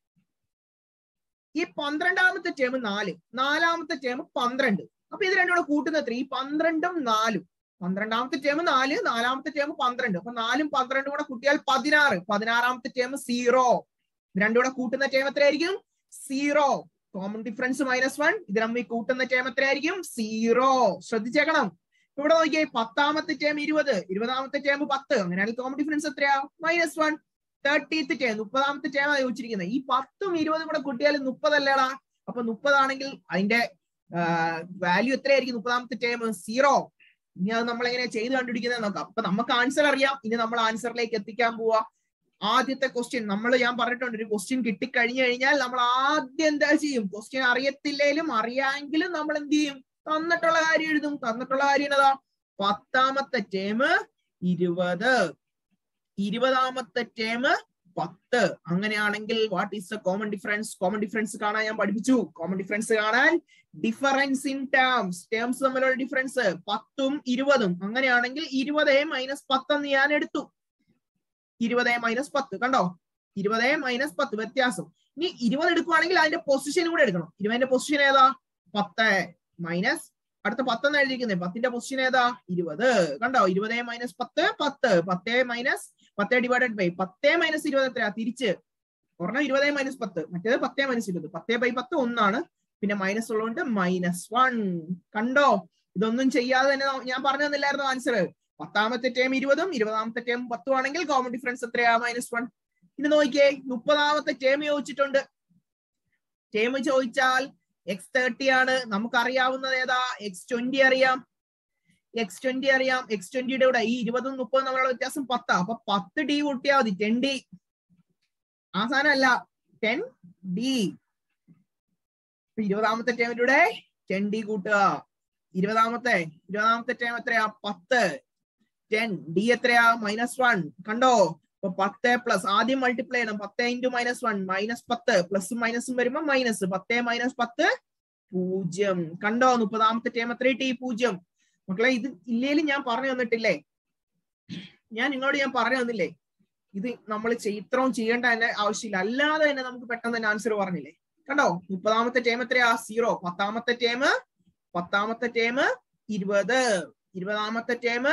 ഈ പന്ത്രണ്ടാമത്തെ ടേം നാല് നാലാമത്തെ ടേം പന്ത്രണ്ട് അപ്പൊ ഇത് രണ്ടും കൂടെ കൂട്ടുന്ന എത്ര ഈ പന്ത്രണ്ടും നാലും പന്ത്രണ്ടാമത്തെ ടേം നാല് നാലാമത്തെ ടേം പന്ത്രണ്ട് അപ്പൊ നാലും പന്ത്രണ്ടും കൂടെ കൂട്ടിയാൽ പതിനാറ് പതിനാറാമത്തെ ടേം സീറോ ഇത് രണ്ടും കൂടെ കൂട്ടുന്ന ടേം എത്രയായിരിക്കും zero common difference minus one ഇത് നമ്മൾ കൂട്ടുന്ന ടേം എത്രയായിരിക്കും സീറോ ശ്രദ്ധിച്ചേക്കണം ഇവിടെ നോക്കിയേ പത്താമത്തെ ടേം ഇരുപത് ഇരുപതാമത്തെ ടേം പത്ത് അങ്ങനെയാണെങ്കിൽ കോമൺ ഡിഫറൻസ് എത്രയാ മൈനസ് വൺ തേർട്ടീത്ത് ടേം മുപ്പതാമത്തെ ടേം ചോദിച്ചിരിക്കുന്നത് ഈ പത്തും ഇരുപതും കൂടെ കൂട്ടിയാൽ മുപ്പതല്ലേടാ അപ്പൊ മുപ്പതാണെങ്കിൽ അതിന്റെ വാല്യൂ എത്രയായിരിക്കും മുപ്പതാമത്തെ ടേം സീറോ ഇനി അത് നമ്മൾ എങ്ങനെ ചെയ്ത് കണ്ടുപിടിക്കുന്നത് നോക്കാം അപ്പൊ നമുക്ക് ആൻസർ അറിയാം ഇനി നമ്മൾ ആൻസറിലേക്ക് എത്തിക്കാൻ പോവാ ആദ്യത്തെ ക്വസ്റ്റ്യൻ നമ്മൾ ഞാൻ പറഞ്ഞിട്ടുണ്ട് ഒരു ക്വസ്റ്റ്യൻ കിട്ടിക്കഴിഞ്ഞു കഴിഞ്ഞാൽ നമ്മൾ ആദ്യം എന്താ ചെയ്യും ക്വസ്റ്റ്യൻ അറിയത്തില്ലേലും അറിയാമെങ്കിലും നമ്മൾ എന്ത് ചെയ്യും തന്നിട്ടുള്ള കാര്യം എഴുതും തന്നിട്ടുള്ള കാര്യം എന്നതാ പത്താമത്തെ ടേം ഇരുപത് ഇരുപതാമത്തെ ടേം പത്ത് അങ്ങനെയാണെങ്കിൽ what is the common difference common difference കാണാൻ ഞാൻ പഠിപ്പിച്ചു കോമൺ ഡിഫറൻസ് കാണാൻ ഡിഫറൻസ് ഇൻ ടേംസ് ടേംസ് തമ്മിലുള്ള ഡിഫറൻസ് പത്തും ഇരുപതും അങ്ങനെയാണെങ്കിൽ ഇരുപത് മൈനസ് പത്തെന്ന് ഞാൻ എടുത്തു ഇരുപത് മൈനസ് പത്ത് കണ്ടോ ഇരുപത് മൈനസ് പത്ത് വ്യത്യാസം ഇനി ഇരുപത് എടുക്കുവാണെങ്കിൽ അതിന്റെ പൊസിഷൻ കൂടെ എടുക്കണം ഇരുപതിന്റെ പൊസിഷൻ ഏതാ പത്ത് മൈനസ് അടുത്ത പത്തെന്ന് എഴുതിയിരിക്കുന്നത് പത്തിന്റെ പൊസിഷൻ ഏതാ ഇരുപത് കണ്ടോ ഇരുപത് മൈനസ് പത്ത് പത്ത് പത്ത് മൈനസ് പത്ത് ഡിവൈഡഡ് ബൈ പത്ത് മൈനസ് ഇരുപത് എത്രയാ തിരിച്ച് ഒരെണ്ണം ഇരുപത് മൈനസ് പത്ത് മറ്റേത് പത്ത് മൈനസ് ഇരുപത് പത്ത് ബൈ പത്ത് ഒന്നാണ് പിന്നെ മൈനസ് ഉള്ളതുകൊണ്ട് മൈനസ് വൺ കണ്ടോ ഇതൊന്നും ചെയ്യാതെ തന്നെ ഞാൻ പറഞ്ഞു തന്നില്ലായിരുന്നു ആൻസർ പത്താമത്തെ ടേം ഇരുപതും ഇരുപതാമത്തെ ടേം പത്തും ആണെങ്കിൽ കോമൺ ഡിഫറൻസ് എത്രയാ മൈനസ് വൺ ഇനി നോക്കിയേ മുപ്പതാമത്തെ ടേം ചോദിച്ചിട്ടുണ്ട് ടേം ചോദിച്ചാൽ എക്സ് തേർട്ടി ആണ് നമുക്ക് അറിയാവുന്നത് ഏതാ എക്സ് ട്വന്റി അറിയാം എക്സ് ട്വന്റി അറിയാം എക്സ് ട്വന്റിയുടെ കൂടെ ഈ ഇരുപതും മുപ്പതും തമ്മിലുള്ള വ്യത്യാസം പത്താ അപ്പൊ പത്ത് ഡി കൂട്ടിയാൽ മതി ടെൻ ഡി ആ സാധനം അല്ല ടെൻ ഡി ഇരുപതാമത്തെ ടേമിലൂടെ ടെൻ ഡി കൂട്ടുക ഇരുപതാമത്തെ ഇരുപതാമത്തെ ടേം എത്രയാ പത്ത് ടെൻ ഡി എത്രയാ മൈനസ് വൺ കണ്ടോ അപ്പൊ പത്ത് പ്ലസ് ആദ്യം മൾട്ടിപ്ലൈ ചെയ്യണം പത്ത് ഇൻറ്റു മൈനസ് വൺ മൈനസ് പത്ത് പ്ലസും മൈനസും വരുമ്പോ മൈനസ് പത്ത് മൈനസ് പത്ത് പൂജ്യം കണ്ടോ മുപ്പതാമത്തെ ടേം എത്ര ടി പൂജ്യം മക്കളെ ഇത് ഇല്ലേലും ഞാൻ പറഞ്ഞു തന്നിട്ടില്ലേ ഞാൻ നിങ്ങളോട് ഞാൻ പറഞ്ഞു തന്നില്ലേ ഇത് നമ്മൾ ഇത്രയും ചെയ്യേണ്ട തന്നെ ആവശ്യമില്ല അല്ലാതെ തന്നെ നമുക്ക് പെട്ടെന്ന് തന്നെ ആൻസർ പറഞ്ഞില്ലേ കണ്ടോ മുപ്പതാമത്തെ ടേം എത്രയാ സീറോ പത്താമത്തെ ടേം പത്താമത്തെ ടേം ഇരുപത് ഇരുപതാമത്തെ ടേം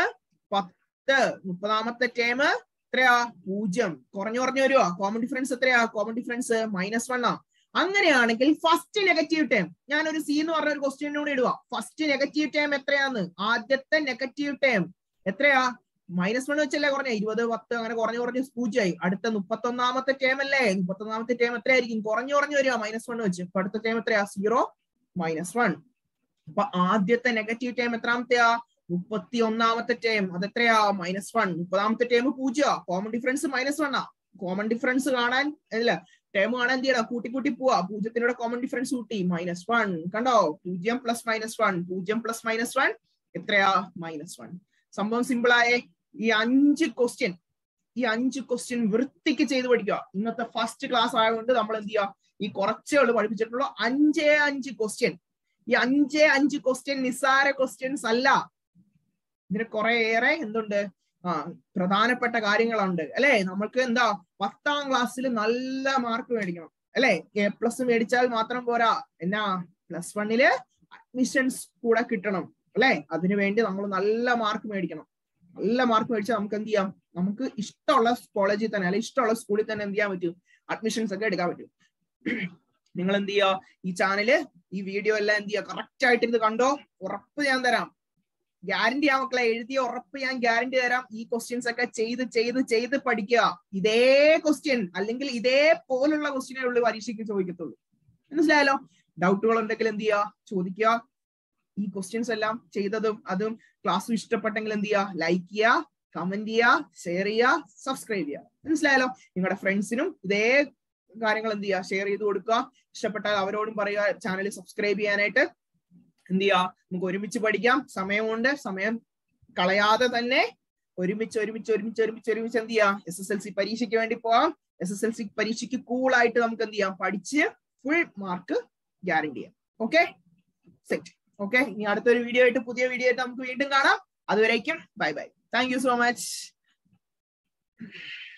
പത്ത് മുപ്പതാമത്തെ ടേം എത്രയാ പൂജ്യം കുറഞ്ഞു കുറഞ്ഞു വരുവാ കോമൺ ഡിഫറൻസ് എത്രയാ കോമൺ ഡിഫറൻസ് മൈനസ് വൺ ആ അങ്ങനെയാണെങ്കിൽ ഫസ്റ്റ് നെഗറ്റീവ് ടേം ഞാൻ ഒരു സി എന്ന് പറഞ്ഞ ഒരു ക്വസ്റ്റ്യനോട് ഇടുക ഫസ്റ്റ് നെഗറ്റീവ് ടേം എത്രയാന്ന് ആദ്യത്തെ നെഗറ്റീവ് ടേം എത്രയാ മൈനസ് വൺ വെച്ചല്ലേ കുറഞ്ഞ ഇരുപത് പത്ത് അങ്ങനെ കുറഞ്ഞു കുറഞ്ഞ് പൂജ്യമായി അടുത്ത മുപ്പത്തൊന്നാമത്തെ ടേം അല്ലേ മുപ്പത്തൊന്നാമത്തെ ടേം എത്രയായിരിക്കും കുറഞ്ഞു കുറഞ്ഞു വരിക മൈനസ് വൺ വെച്ച് അപ്പൊ അടുത്ത ടേം എത്രയാ സീറോ മൈനസ് വൺ അപ്പൊ ആദ്യത്തെ നെഗറ്റീവ് ടേം എത്രാമത്തെയാ മുപ്പത്തി ഒന്നാമത്തെ ടേം അതെത്രയാ മൈനസ് വൺ മുപ്പതാമത്തെ ടേം പൂജ്യ കോമൺ ഡിഫറൻസ് മൈനസ് വൺ ആ കോമൺ ഡിഫറൻസ് കാണാൻ അല്ല ടേം കാണാൻ എന്ത് ചെയ്യണം കൂട്ടി കൂട്ടി പോവാ പൂജ്യത്തിനോട് കോമൺ ഡിഫറൻസ് കൂട്ടി മൈനസ് വൺ കണ്ടോ പൂജ്യം പ്ലസ് മൈനസ് വൺ പൂജ്യം പ്ലസ് മൈനസ് വൺ എത്രയാ മൈനസ് വൺ സംഭവം സിമ്പിൾ ആയേ ഈ അഞ്ച് ക്വസ്റ്റ്യൻ ഈ അഞ്ച് ക്വസ്റ്റ്യൻ വൃത്തിക്ക് ചെയ്ത് പഠിക്കുക ഇന്നത്തെ ഫസ്റ്റ് ക്ലാസ് ആയതുകൊണ്ട് നമ്മൾ എന്ത് ചെയ്യുക ഈ കുറച്ചുകൾ പഠിപ്പിച്ചിട്ടുള്ള അഞ്ചേ അഞ്ച് ക്വസ്റ്റ്യൻ ഈ അഞ്ചേ അഞ്ച് ക്വസ്റ്റ്യൻ നിസ്സാര ക്വസ്റ്റ്യൻസ് അല്ല ഇതിന് കുറെ ഏറെ എന്തുണ്ട് ആ പ്രധാനപ്പെട്ട കാര്യങ്ങളുണ്ട് അല്ലെ നമ്മൾക്ക് എന്താ പത്താം ക്ലാസ്സിൽ നല്ല മാർക്ക് മേടിക്കണം അല്ലെ എ പ്ലസ് മേടിച്ചാൽ മാത്രം പോരാ എന്നാ പ്ലസ് വണ്ണില് അഡ്മിഷൻസ് കൂടെ കിട്ടണം അല്ലെ അതിനു വേണ്ടി നമ്മൾ നല്ല മാർക്ക് മേടിക്കണം നല്ല മാർക്ക് മേടിച്ചാൽ നമുക്ക് എന്ത് ചെയ്യാം നമുക്ക് ഇഷ്ടമുള്ള കോളേജിൽ തന്നെ അല്ലെ ഇഷ്ടമുള്ള സ്കൂളിൽ തന്നെ എന്ത് ചെയ്യാൻ പറ്റും അഡ്മിഷൻസ് ഒക്കെ എടുക്കാൻ പറ്റും നിങ്ങൾ എന്ത് ചെയ്യുക ഈ ചാനല് ഈ വീഡിയോ എല്ലാം എന്ത് ചെയ്യുക കറക്റ്റ് ആയിട്ട് ഇത് കണ്ടോ ഉറപ്പ് ഞാൻ തരാം ഗ്യാരണ്ടി ആ മക്കളെ എഴുതിയ ഉറപ്പ് ഞാൻ ഗ്യാരണ്ടി തരാം ഈ ക്വസ്റ്റ്യൻസ് ഒക്കെ ചെയ്ത് ചെയ്ത് ചെയ്ത് പഠിക്കുക ഇതേ ക്വസ്റ്റ്യൻ അല്ലെങ്കിൽ ഇതേ പോലുള്ള ക്വസ്റ്റ്യനേ ഉള്ളൂ പരീക്ഷയ്ക്ക് ചോദിക്കത്തുള്ളൂ മനസ്സിലായല്ലോ ഡൗട്ടുകൾ ഉണ്ടെങ്കിൽ എന്ത് ചെയ്യുക ചോദിക്കുക ഈ ക്വസ്റ്റ്യൻസ് എല്ലാം ചെയ്തതും അതും ക്ലാസ് ഇഷ്ടപ്പെട്ടെങ്കിൽ എന്ത് ചെയ്യുക ലൈക്ക് ചെയ്യുക കമന്റ് ചെയ്യുക ഷെയർ ചെയ്യുക സബ്സ്ക്രൈബ് ചെയ്യുക മനസ്സിലായല്ലോ നിങ്ങളുടെ ഫ്രണ്ട്സിനും ഇതേ കാര്യങ്ങൾ എന്ത് ചെയ്യുക ഷെയർ ചെയ്ത് കൊടുക്കുക ഇഷ്ടപ്പെട്ടാൽ അവരോടും പറയുക ചാനൽ സബ്സ്ക്രൈബ് ചെയ്യാനായിട്ട് എന്ത് ചെയ്യുക നമുക്ക് ഒരുമിച്ച് പഠിക്കാം സമയമുണ്ട് സമയം കളയാതെ തന്നെ ഒരുമിച്ച് ഒരുമിച്ച് ഒരുമിച്ച് ഒരുമിച്ച് ഒരുമിച്ച് എന്ത് ചെയ്യാം എസ് എസ് എൽ സി പരീക്ഷയ്ക്ക് വേണ്ടി പോവാം എസ് എസ് എൽ സി പരീക്ഷയ്ക്ക് കൂളായിട്ട് നമുക്ക് എന്ത് ചെയ്യാം പഠിച്ച് ഫുൾ മാർക്ക് ഗ്യാരണ്ടി ചെയ്യാം ഓക്കെ സെറ്റ് ഓക്കെ ഇനി അടുത്തൊരു വീഡിയോ ആയിട്ട് പുതിയ വീഡിയോ ആയിട്ട് നമുക്ക് വീണ്ടും കാണാം അതുവരേക്കും bye bye thank you so much